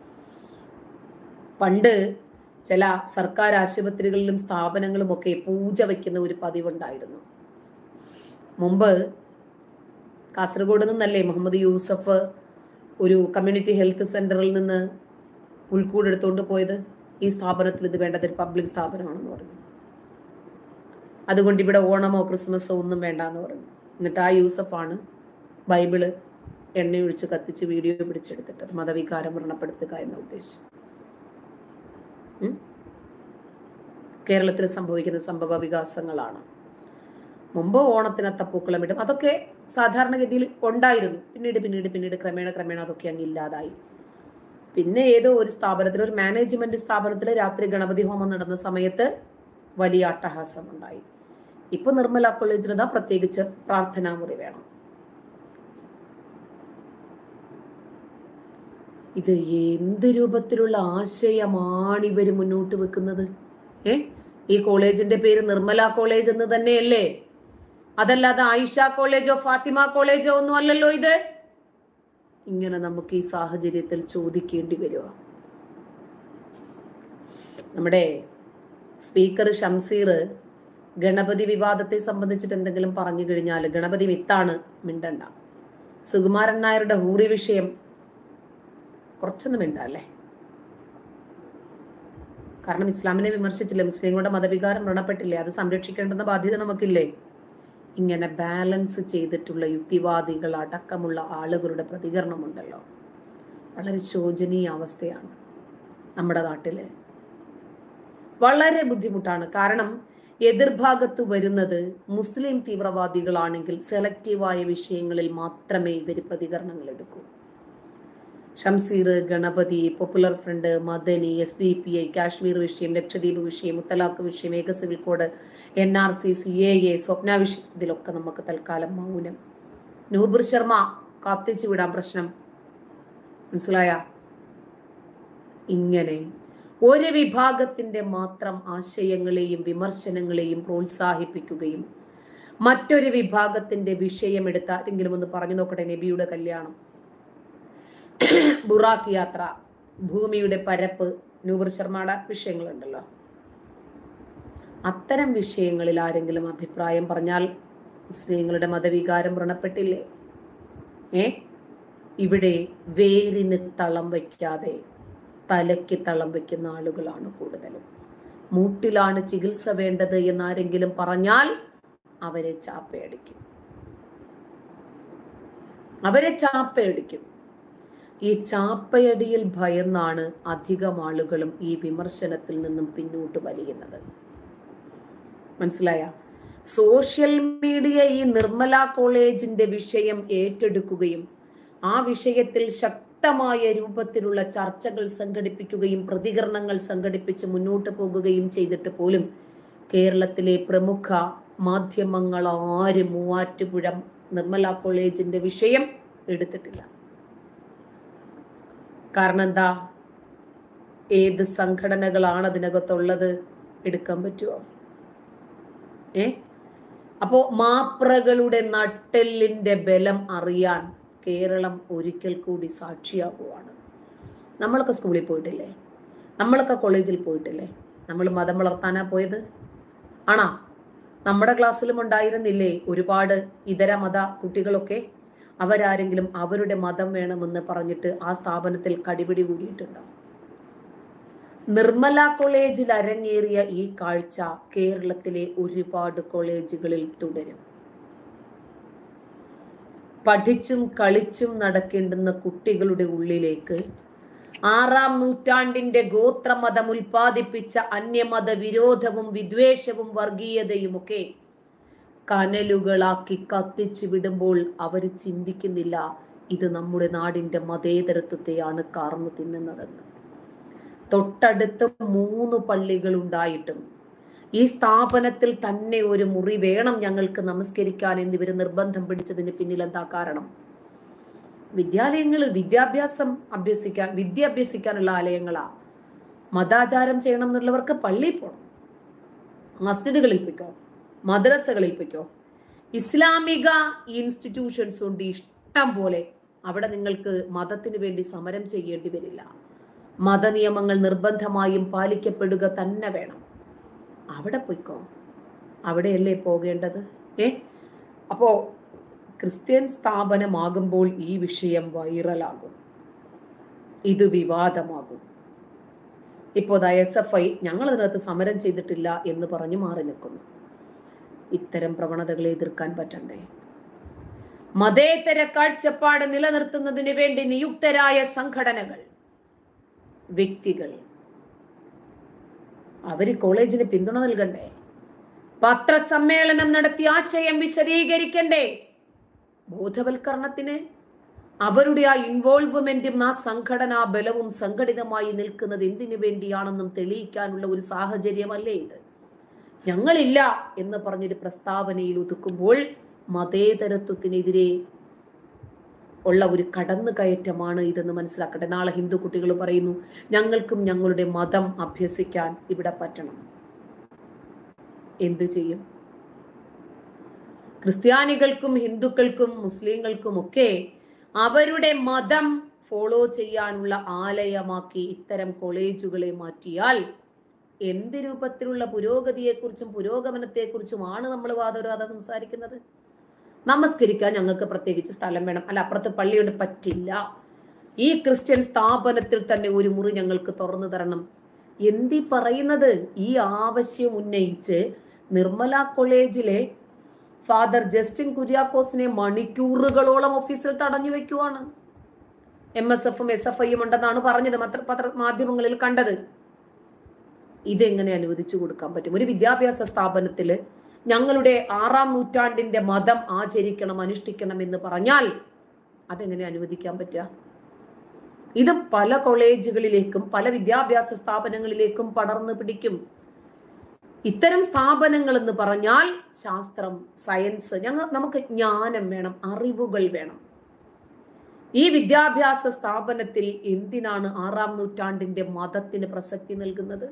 Speaker 1: പണ്ട് ചില സർക്കാർ ആശുപത്രികളിലും സ്ഥാപനങ്ങളും ഒക്കെ പൂജ വയ്ക്കുന്ന ഒരു പതിവുണ്ടായിരുന്നു മുമ്പ് കാസർഗോഡ് നിന്നല്ലേ മുഹമ്മദ് യൂസഫ് ഒരു കമ്മ്യൂണിറ്റി ഹെൽത്ത് സെന്ററിൽ നിന്ന് പുൽക്കൂട് എടുത്തുകൊണ്ട് പോയത് ഈ സ്ഥാപനത്തിൽ ഇത് വേണ്ടത് ഒരു പബ്ലിക് സ്ഥാപനമാണെന്ന് പറഞ്ഞു അതുകൊണ്ട് ഇവിടെ ഓണമോ ക്രിസ്മസോ ഒന്നും വേണ്ട എന്ന് പറഞ്ഞു എന്നിട്ട് ആ യൂസഫാണ് ബൈബിള് എണ്ണയൊഴിച്ച് കത്തിച്ച് വീഡിയോ പിടിച്ചെടുത്തിട്ട് മതവികാരം വ്രണപ്പെടുത്തുക എന്ന ഉദ്ദേശം ഉം? കേരളത്തിൽ സംഭവിക്കുന്ന സംഭവ വികാസങ്ങളാണ് മുമ്പ് ഓണത്തിന് അത്തപ്പൂക്കളം ഇടും അതൊക്കെ സാധാരണഗതിയിൽ ഉണ്ടായിരുന്നു പിന്നീട് പിന്നീട് പിന്നീട് ക്രമേണ ക്രമേണ അതൊക്കെ അങ്ങ് ഇല്ലാതായി പിന്നെ ഏതോ ഒരു സ്ഥാപനത്തിൽ ഒരു മാനേജ്മെന്റ് സ്ഥാപനത്തിൽ രാത്രി ഗണപതി ഹോമം നടന്ന സമയത്ത് വലിയ അട്ടഹാസം ഉണ്ടായി ഇപ്പൊ നിർമ്മല കോളേജിന് ഇതാ പ്രത്യേകിച്ച് പ്രാർത്ഥനാ മുറി വേണം ഇത് എന്ത് രൂപത്തിലുള്ള ആശയമാണ് ഇവർ മുന്നോട്ട് വെക്കുന്നത് ഏ ഈ കോളേജിന്റെ പേര് നിർമ്മല കോളേജ് എന്ന് തന്നെയല്ലേ അതല്ലാതെ ആയിഷ കോളേജോ ഫാത്തിമ കോളേജോ ഒന്നും അല്ലല്ലോ ഇത് ഇങ്ങനെ നമുക്ക് ഈ സാഹചര്യത്തിൽ ചോദിക്കേണ്ടി വരിക നമ്മുടെ സ്പീക്കർ ഷംസീർ ഗണപതി വിവാദത്തെ സംബന്ധിച്ചിട്ട് എന്തെങ്കിലും പറഞ്ഞു കഴിഞ്ഞാൽ ഗണപതി വിത്താണ് മിണ്ടണ്ട സുകുമാരൻ നായരുടെ ഹൂറി വിഷയം കുറച്ചൊന്നും മിണ്ടല്ലേ കാരണം ഇസ്ലാമിനെ വിമർശിച്ചില്ല മുസ്ലിങ്ങളുടെ മതവികാരം വ്രണപ്പെട്ടില്ലേ അത് സംരക്ഷിക്കേണ്ടുന്ന ബാധ്യത നമുക്കില്ലേ ഇങ്ങനെ ബാലൻസ് ചെയ്തിട്ടുള്ള യുക്തിവാദികൾ അടക്കമുള്ള ആളുകളുടെ പ്രതികരണമുണ്ടല്ലോ വളരെ ശോചനീയ അവസ്ഥയാണ് നമ്മുടെ നാട്ടില് വളരെ ബുദ്ധിമുട്ടാണ് കാരണം എതിർഭാഗത്ത് വരുന്നത് മുസ്ലിം തീവ്രവാദികളാണെങ്കിൽ സെലക്റ്റീവായ വിഷയങ്ങളിൽ മാത്രമേ ഇവർ പ്രതികരണങ്ങൾ എടുക്കൂ Shamseer Ganapathi Popular Front Madani S D P I Kashmir വിഷയം ലക്ഷദ്വീപ് വിഷയം മുത്തലാഖ് വിഷയം ഏക civil code N R C C A A Swapna വിഷയം ഇതിലൊക്കെ നമുക്ക് തൽക്കാലം മൗനം നൂബുർ ശർമ്മ കാത്തിച്ചു വിടാൻ പ്രശ്നം മനസ്സിലായ ഇങ്ങനെ ഒരു വിഭാഗത്തിന്റെ മാത്രം ആശയങ്ങളെയും വിമർശനങ്ങളെയും പ്രോത്സാഹിപ്പിക്കുകയും മറ്റൊരു വിഭാഗത്തിന്റെ വിഷയം എടുത്ത് ആരെങ്കിലും ഒന്ന് പറഞ്ഞു നോക്കട്ടെ നബിയുടെ കല്യാണം ബുറാക്ക് യാത്ര ഭൂമിയുടെ പരപ്പ് നൂബർ ശർമ്മയുടെ വിഷയങ്ങളുണ്ടല്ലോ അത്തരം വിഷയങ്ങളിൽ ആരെങ്കിലും അഭിപ്രായം പറഞ്ഞാൽ മുസ്ലിങ്ങളുടെ മതവികാരം വ്രണപ്പെട്ടില്ലേ ഏ ഇവിടെ വേരിന് തളം വയ്ക്കാതെ തലയ്ക്ക് തളം വയ്ക്കുന്ന ആളുകളാണ് കൂടുതലും മൂട്ടിലാണ് ചികിത്സ വേണ്ടത് എന്നാരെങ്കിലും പറഞ്ഞാൽ അവരെ ചാപ്പയടിക്കും അവരെ ചാപ്പയടിക്കും ഈ ചാപ്പയടിയിൽ ഭയന്നാണ് അധികം ആളുകളും ഈ വിമർശനത്തിൽ നിന്നും പിന്നോട്ട് വലിയുന്നത് മനസ്സിലായ സോഷ്യൽ മീഡിയ ഈ നിർമ്മല കോളേജിന്റെ വിഷയം ഏറ്റെടുക്കുകയും ആ വിഷയത്തിൽ ശക്തമായ രൂപത്തിലുള്ള ചർച്ചകൾ സംഘടിപ്പിക്കുകയും പ്രതികരണങ്ങൾ സംഘടിപ്പിച്ച് മുന്നോട്ട് പോകുകയും ചെയ്തിട്ട് പോലും കേരളത്തിലെ പ്രമുഖ മാധ്യമങ്ങൾ ആരും മൂവാറ്റുപുഴ നിർമ്മല കോളേജിന്റെ വിഷയം എടുത്തിട്ടില്ല കാരണം എന്താ ഏത് സംഘടനകളാണ് അതിനകത്തുള്ളത് എടുക്കാൻ പറ്റുമോ ഏ അപ്പോ മാപ്രകളുടെ നട്ടെല്ലിന്റെ ബലം അറിയാൻ കേരളം ഒരിക്കൽ കൂടി സാക്ഷിയാകുവാണ് നമ്മളൊക്കെ സ്കൂളിൽ പോയിട്ടില്ലേ നമ്മളൊക്കെ കോളേജിൽ പോയിട്ടില്ലേ നമ്മൾ മതം വളർത്താനാ പോയത് ആണോ നമ്മുടെ ക്ലാസ്സിലും ഉണ്ടായിരുന്നില്ലേ ഒരുപാട് ഇതര മത കുട്ടികളൊക്കെ അവരാരെങ്കിലും അവരുടെ മതം വേണമെന്ന് പറഞ്ഞിട്ട് ആ സ്ഥാപനത്തിൽ കടിപിടി കൂടിയിട്ടുണ്ടോ നിർമ്മല കോളേജിൽ അരങ്ങേറിയ ഈ കാഴ്ച കേരളത്തിലെ ഒരുപാട് കോളേജുകളിൽ തുടരും പഠിച്ചും കളിച്ചും നടക്കേണ്ടുന്ന കുട്ടികളുടെ ഉള്ളിലേക്ക് ആറാം നൂറ്റാണ്ടിന്റെ ഗോത്രമതം ഉൽപ്പാദിപ്പിച്ച അന്യമത വിരോധവും വിദ്വേഷവും വർഗീയതയുമൊക്കെ കനലുകളാക്കി കത്തിച്ചു വിടുമ്പോൾ അവർ ചിന്തിക്കുന്നില്ല ഇത് നമ്മുടെ നാടിന്റെ മതേതരത്വത്തെയാണ് കാർന്നു തിന്നുന്നതെന്ന് തൊട്ടടുത്ത് മൂന്ന് പള്ളികൾ ഉണ്ടായിട്ടും ഈ സ്ഥാപനത്തിൽ തന്നെ ഒരു മുറി വേണം ഞങ്ങൾക്ക് നമസ്കരിക്കാൻ എന്നിവർ നിർബന്ധം പിടിച്ചതിന് പിന്നിൽ എന്താ കാരണം വിദ്യാലയങ്ങളിൽ വിദ്യാഭ്യാസം അഭ്യസിക്കാൻ വിദ്യ അഭ്യസിക്കാനുള്ള ആലയങ്ങളാ മതാചാരം ചെയ്യണം എന്നുള്ളവർക്ക് പള്ളിയിൽ പോകണം മസ്ജിദുകളിൽ പോയിക്കോ മദ്രസകളിൽ പോയിക്കോ ഇസ്ലാമിക ഇൻസ്റ്റിറ്റ്യൂഷൻസ് ഉണ്ട് ഇഷ്ടം പോലെ അവിടെ നിങ്ങൾക്ക് മതത്തിന് വേണ്ടി സമരം ചെയ്യേണ്ടി വരില്ല മതനിയമങ്ങൾ നിർബന്ധമായും പാലിക്കപ്പെടുക തന്നെ വേണം അവിടെ പോയിക്കോ അവിടെയല്ലേ പോകേണ്ടത് ഏ അപ്പോ ക്രിസ്ത്യൻ സ്ഥാപനമാകുമ്പോൾ ഈ വിഷയം വൈറലാകും ഇത് വിവാദമാകും ഇപ്പോൾ എസ് എഫ് ഐ ഞങ്ങൾ അതിനകത്ത് സമരം ചെയ്തിട്ടില്ല എന്ന് പറഞ്ഞ് മാറി നിൽക്കുന്നു ഇത്തരം പ്രവണതകളെ എതിർക്കാൻ പറ്റണ്ടേ മതേതര കാഴ്ചപ്പാട് നിലനിർത്തുന്നതിന് വേണ്ടി നിയുക്തരായ സംഘടനകൾ വ്യക്തികൾ അവര് കോളേജിന് പിന്തുണ നൽകണ്ടേ പത്രസമ്മേളനം നടത്തി ആശയം വിശദീകരിക്കണ്ടേ ബോധവൽക്കരണത്തിന് അവരുടെ ആ ഇൻവോൾവ്മെന്റും ആ സംഘടനാ ബലവും സംഘടിതമായി നിൽക്കുന്നത് എന്തിനു വേണ്ടിയാണെന്നും തെളിയിക്കാനുള്ള ഒരു സാഹചര്യമല്ലേ ഇത് ഞങ്ങളില്ല എന്ന് പറഞ്ഞൊരു പ്രസ്താവനയിൽ ഒതുക്കുമ്പോൾ മതേതരത്വത്തിനെതിരെ ഉള്ള ഒരു കടന്നുകയറ്റമാണ് ഇതെന്ന് മനസ്സിലാക്കട്ടെ നാളെ ഹിന്ദു കുട്ടികൾ പറയുന്നു ഞങ്ങൾക്കും ഞങ്ങളുടെ മതം അഭ്യസിക്കാൻ ഇവിടെ പറ്റണം എന്തു ചെയ്യും ക്രിസ്ത്യാനികൾക്കും ഹിന്ദുക്കൾക്കും മുസ്ലിങ്ങൾക്കും ഒക്കെ അവരുടെ മതം ഫോളോ ചെയ്യാനുള്ള ആലയമാക്കി ഇത്തരം കോളേജുകളെ മാറ്റിയാൽ എന്ത് രൂപത്തിലുള്ള പുരോഗതിയെക്കുറിച്ചും പുരോഗമനത്തെക്കുറിച്ചുമാണ് നമ്മൾ വാദോരാത സംസാരിക്കുന്നത് നമസ്കരിക്കാൻ ഞങ്ങൾക്ക് പ്രത്യേകിച്ച് സ്ഥലം വേണം അല്ല അപ്പുറത്ത് പള്ളിയോട് പറ്റില്ല ഈ ക്രിസ്ത്യൻ സ്ഥാപനത്തിൽ തന്നെ ഒരു മുറി ഞങ്ങൾക്ക് തുറന്നു തരണം എന്തി പറയുന്നത് ഈ ആവശ്യം ഉന്നയിച്ച് നിർമ്മല കോളേജിലെ ഫാദർ ജസ്റ്റിൻ കുര്യാക്കോസിനെ മണിക്കൂറുകളോളം ഓഫീസിൽ തടഞ്ഞു വെക്കുവാണ് എം എസ് എഫും എസ് എഫ് ഐയും ഉണ്ടെന്നാണ് പറഞ്ഞത് പത്ര പത്ര മാധ്യമങ്ങളിൽ കണ്ടത് ഇതെങ്ങനെ അനുവദിച്ചു കൊടുക്കാൻ പറ്റും ഒരു വിദ്യാഭ്യാസ സ്ഥാപനത്തിൽ ഞങ്ങളുടെ ആറാം നൂറ്റാണ്ടിന്റെ മതം ആചരിക്കണം അനുഷ്ഠിക്കണം എന്ന് പറഞ്ഞാൽ അതെങ്ങനെ അനുവദിക്കാൻ പറ്റുക ഇത് പല കോളേജുകളിലേക്കും പല വിദ്യാഭ്യാസ സ്ഥാപനങ്ങളിലേക്കും പടർന്നു പിടിക്കും ഇത്തരം സ്ഥാപനങ്ങൾ എന്ന് പറഞ്ഞാൽ ശാസ്ത്രം സയൻസ് ഞങ്ങൾ നമുക്ക് ജ്ഞാനം വേണം അറിവുകൾ വേണം ഈ വിദ്യാഭ്യാസ സ്ഥാപനത്തിൽ എന്തിനാണ് ആറാം നൂറ്റാണ്ടിന്റെ മതത്തിന് പ്രസക്തി നൽകുന്നത്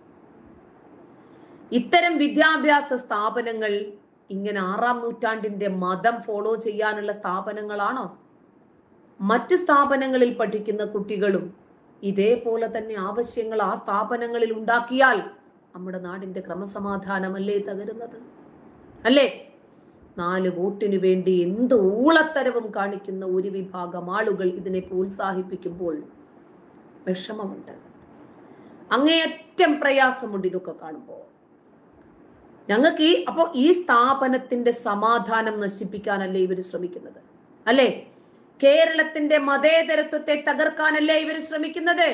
Speaker 1: ഇത്തരം വിദ്യാഭ്യാസ സ്ഥാപനങ്ങൾ ഇങ്ങനെ ആറാം നൂറ്റാണ്ടിന്റെ മതം ഫോളോ ചെയ്യാനുള്ള സ്ഥാപനങ്ങളാണോ മറ്റ് സ്ഥാപനങ്ങളിൽ പഠിക്കുന്ന കുട്ടികളും ഇതേപോലെ തന്നെ ആവശ്യങ്ങൾ ആ സ്ഥാപനങ്ങളിൽ ഉണ്ടാക്കിയാൽ നമ്മുടെ നാടിന്റെ ക്രമസമാധാനമല്ലേ തകരുന്നത് അല്ലേ നാല് വോട്ടിനു വേണ്ടി എന്ത് ഊളത്തരവും കാണിക്കുന്ന ഒരു വിഭാഗം ആളുകൾ ഇതിനെ പ്രോത്സാഹിപ്പിക്കുമ്പോൾ വിഷമമുണ്ട് അങ്ങേയറ്റം പ്രയാസമുണ്ട് ഇതൊക്കെ കാണുമ്പോൾ ഞങ്ങൾക്ക് ഈ അപ്പോൾ ഈ സ്ഥാപനത്തിന്റെ സമാധാനം നശിപ്പിക്കാനല്ലേ ഇവർ ശ്രമിക്കുന്നത് അല്ലേ കേരളത്തിന്റെ മതേതരത്വത്തെ തകർക്കാനല്ലേ ഇവർ ശ്രമിക്കുന്നത്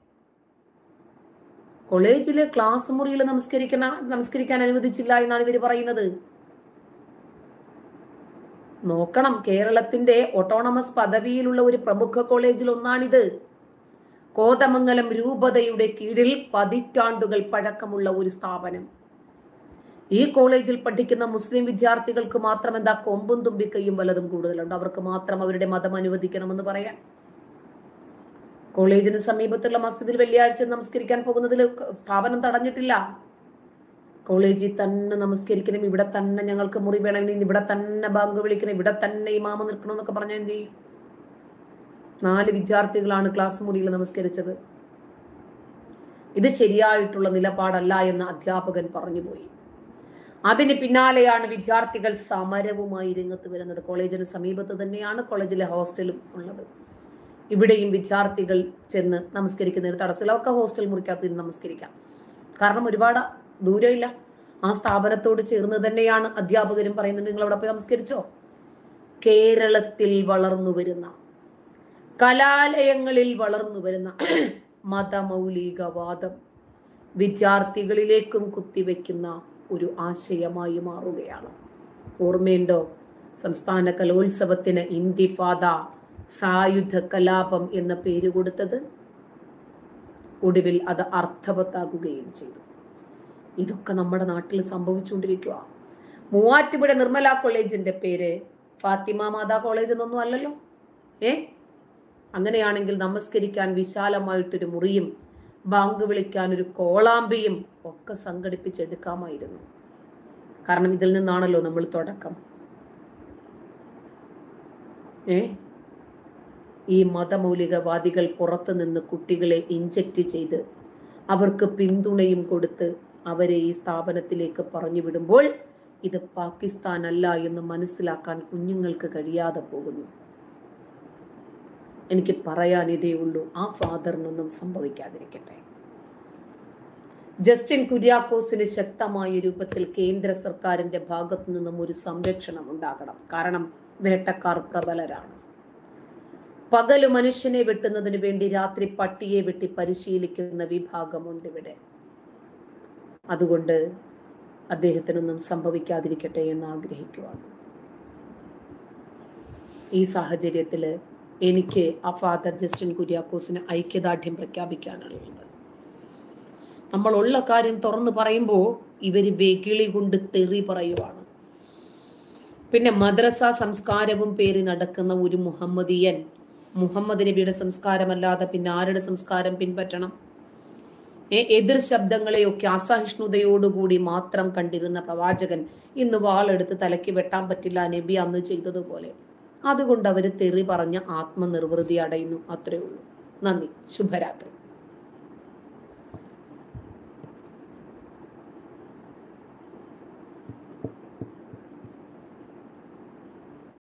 Speaker 1: കോളേജിലെ ക്ലാസ് മുറിയിൽ നമസ്കരിക്കണ നമസ്കരിക്കാൻ അനുവദിച്ചില്ല എന്നാണ് ഇവർ പറയുന്നത് നോക്കണം കേരളത്തിന്റെ ഓട്ടോണമസ് പദവിയിലുള്ള ഒരു പ്രമുഖ കോളേജിൽ ഒന്നാണിത് കോതമംഗലം രൂപതയുടെ കീഴിൽ പതിറ്റാണ്ടുകൾ പഴക്കമുള്ള ഒരു സ്ഥാപനം ഈ കോളേജിൽ പഠിക്കുന്ന മുസ്ലിം വിദ്യാർത്ഥികൾക്ക് മാത്രം എന്താ കൊമ്പും തുമ്പിക്കൈയും വലതും കൂടുതലുണ്ട് അവർക്ക് മാത്രം അവരുടെ മതം അനുവദിക്കണമെന്ന് പറയാൻ കോളേജിന് സമീപത്തുള്ള മസ്ജിദിൽ വെള്ളിയാഴ്ച നമസ്കരിക്കാൻ പോകുന്നതിൽ സ്ഥാപനം തടഞ്ഞിട്ടില്ല കോളേജിൽ തന്നെ നമസ്കരിക്കണം ഇവിടെ തന്നെ ഞങ്ങൾക്ക് മുറി വേണമെങ്കിൽ ഇവിടെ തന്നെ ബാങ്ക് വിളിക്കണം ഇവിടെ തന്നെ ഇമാമ നിൽക്കണം എന്നൊക്കെ പറഞ്ഞാൽ എന്ത് ചെയ്യും നാല് വിദ്യാർത്ഥികളാണ് ക്ലാസ് മുറിയിൽ നമസ്കരിച്ചത് ഇത് ശരിയായിട്ടുള്ള നിലപാടല്ല എന്ന് അധ്യാപകൻ പറഞ്ഞുപോയി അതിന് പിന്നാലെയാണ് വിദ്യാർത്ഥികൾ സമരവുമായി രംഗത്ത് വരുന്നത് കോളേജിന് സമീപത്ത് തന്നെയാണ് കോളേജിലെ ഹോസ്റ്റലും ഉള്ളത് ഇവിടെയും വിദ്യാർത്ഥികൾ ചെന്ന് നമസ്കരിക്കുന്നതിന് തടസ്സമില്ല അവർക്ക് ഹോസ്റ്റൽ മുറിക്കകത്ത് നിന്ന് നമസ്കരിക്കാം കാരണം ഒരുപാട് ദൂരമില്ല ആ സ്ഥാപനത്തോട് ചേർന്ന് തന്നെയാണ് അധ്യാപകരും പറയുന്നത് നിങ്ങൾ അവിടെ പോയി നമസ്കരിച്ചോ കേരളത്തിൽ വളർന്നു വരുന്ന കലാലയങ്ങളിൽ വളർന്നു വരുന്ന മതമൗലികവാദം വിദ്യാർത്ഥികളിലേക്കും കുത്തിവെക്കുന്ന ഒരു ആശയമായി മാറുകയാണ് ഓർമ്മയുണ്ടോ സംസ്ഥാന കലോത്സവത്തിന് ഇന്തിഫാദ സായുധ കലാപം എന്ന പേര് കൊടുത്തത് ഒടുവിൽ അത് അർത്ഥവത്താകുകയും ചെയ്തു ഇതൊക്കെ നമ്മുടെ നാട്ടിൽ സംഭവിച്ചുകൊണ്ടിരിക്കുക മൂവാറ്റുപുഴ നിർമ്മല കോളേജിന്റെ പേര് ഫാത്തിമ മാതാ കോളേജ് എന്നൊന്നും അല്ലല്ലോ ഏ അങ്ങനെയാണെങ്കിൽ നമസ്കരിക്കാൻ വിശാലമായിട്ടൊരു മുറിയും ബാങ്ക് വിളിക്കാൻ ഒരു കോളാമ്പിയും ഒക്കെ സംഘടിപ്പിച്ചെടുക്കാമായിരുന്നു കാരണം ഇതിൽ നിന്നാണല്ലോ നമ്മൾ തുടക്കം ഏ ഈ മതമൗലികവാദികൾ പുറത്തു നിന്ന് കുട്ടികളെ ഇഞ്ചക്റ്റ് ചെയ്ത് അവർക്ക് പിന്തുണയും കൊടുത്ത് അവരെ ഈ സ്ഥാപനത്തിലേക്ക് പറഞ്ഞു വിടുമ്പോൾ ഇത് പാകിസ്ഥാൻ അല്ല എന്ന് മനസ്സിലാക്കാൻ കുഞ്ഞുങ്ങൾക്ക് കഴിയാതെ പോകുന്നു എനിക്ക് പറയാൻ ഇതേ ഉള്ളൂ ആ ഫാദറിനൊന്നും സംഭവിക്കാതിരിക്കട്ടെ ജസ്റ്റിൻ കുര്യാക്കോസിന് ശക്തമായ രൂപത്തിൽ കേന്ദ്ര സർക്കാരിന്റെ ഭാഗത്തു നിന്നും ഒരു സംരക്ഷണം ഉണ്ടാകണം കാരണം വേട്ടക്കാർ പ്രബലരാണ് പകല് മനുഷ്യനെ വെട്ടുന്നതിന് വേണ്ടി രാത്രി പട്ടിയെ വെട്ടി പരിശീലിക്കുന്ന വിഭാഗമുണ്ട് ഇവിടെ അതുകൊണ്ട് അദ്ദേഹത്തിനൊന്നും സംഭവിക്കാതിരിക്കട്ടെ എന്ന് ആഗ്രഹിക്കുവാണ് ഈ സാഹചര്യത്തിൽ എനിക്ക് ആ ഫാദർ ജസ്റ്റിൻ കുര്യാക്കോസിന് ഐക്യദാർഢ്യം പ്രഖ്യാപിക്കാനുള്ളത് നമ്മളുള്ള കാര്യം തുറന്നു പറയുമ്പോൾ ഇവർ വെകിളി കൊണ്ട് തെറി പറയുവാണ് പിന്നെ മദ്രസ സംസ്കാരവും പേര് നടക്കുന്ന ഒരു മുഹമ്മദിയൻ മുഹമ്മദ് നബിയുടെ സംസ്കാരമല്ലാതെ പിന്നെ ആരുടെ സംസ്കാരം പിൻപറ്റണം ഏ, എതിർ ശബ്ദങ്ങളെയൊക്കെ അസഹിഷ്ണുതയോടുകൂടി മാത്രം കണ്ടിരുന്ന പ്രവാചകൻ ഇന്ന് വാളെടുത്ത് തലയ്ക്ക് വെട്ടാൻ പറ്റില്ല നബി അന്ന് ചെയ്തതുപോലെ അതുകൊണ്ട് അവർ തെറി പറഞ്ഞ് ആത്മനിർവൃതി അടയുന്നു അത്രേ ഉള്ളൂ നന്ദി ശുഭരാത്രി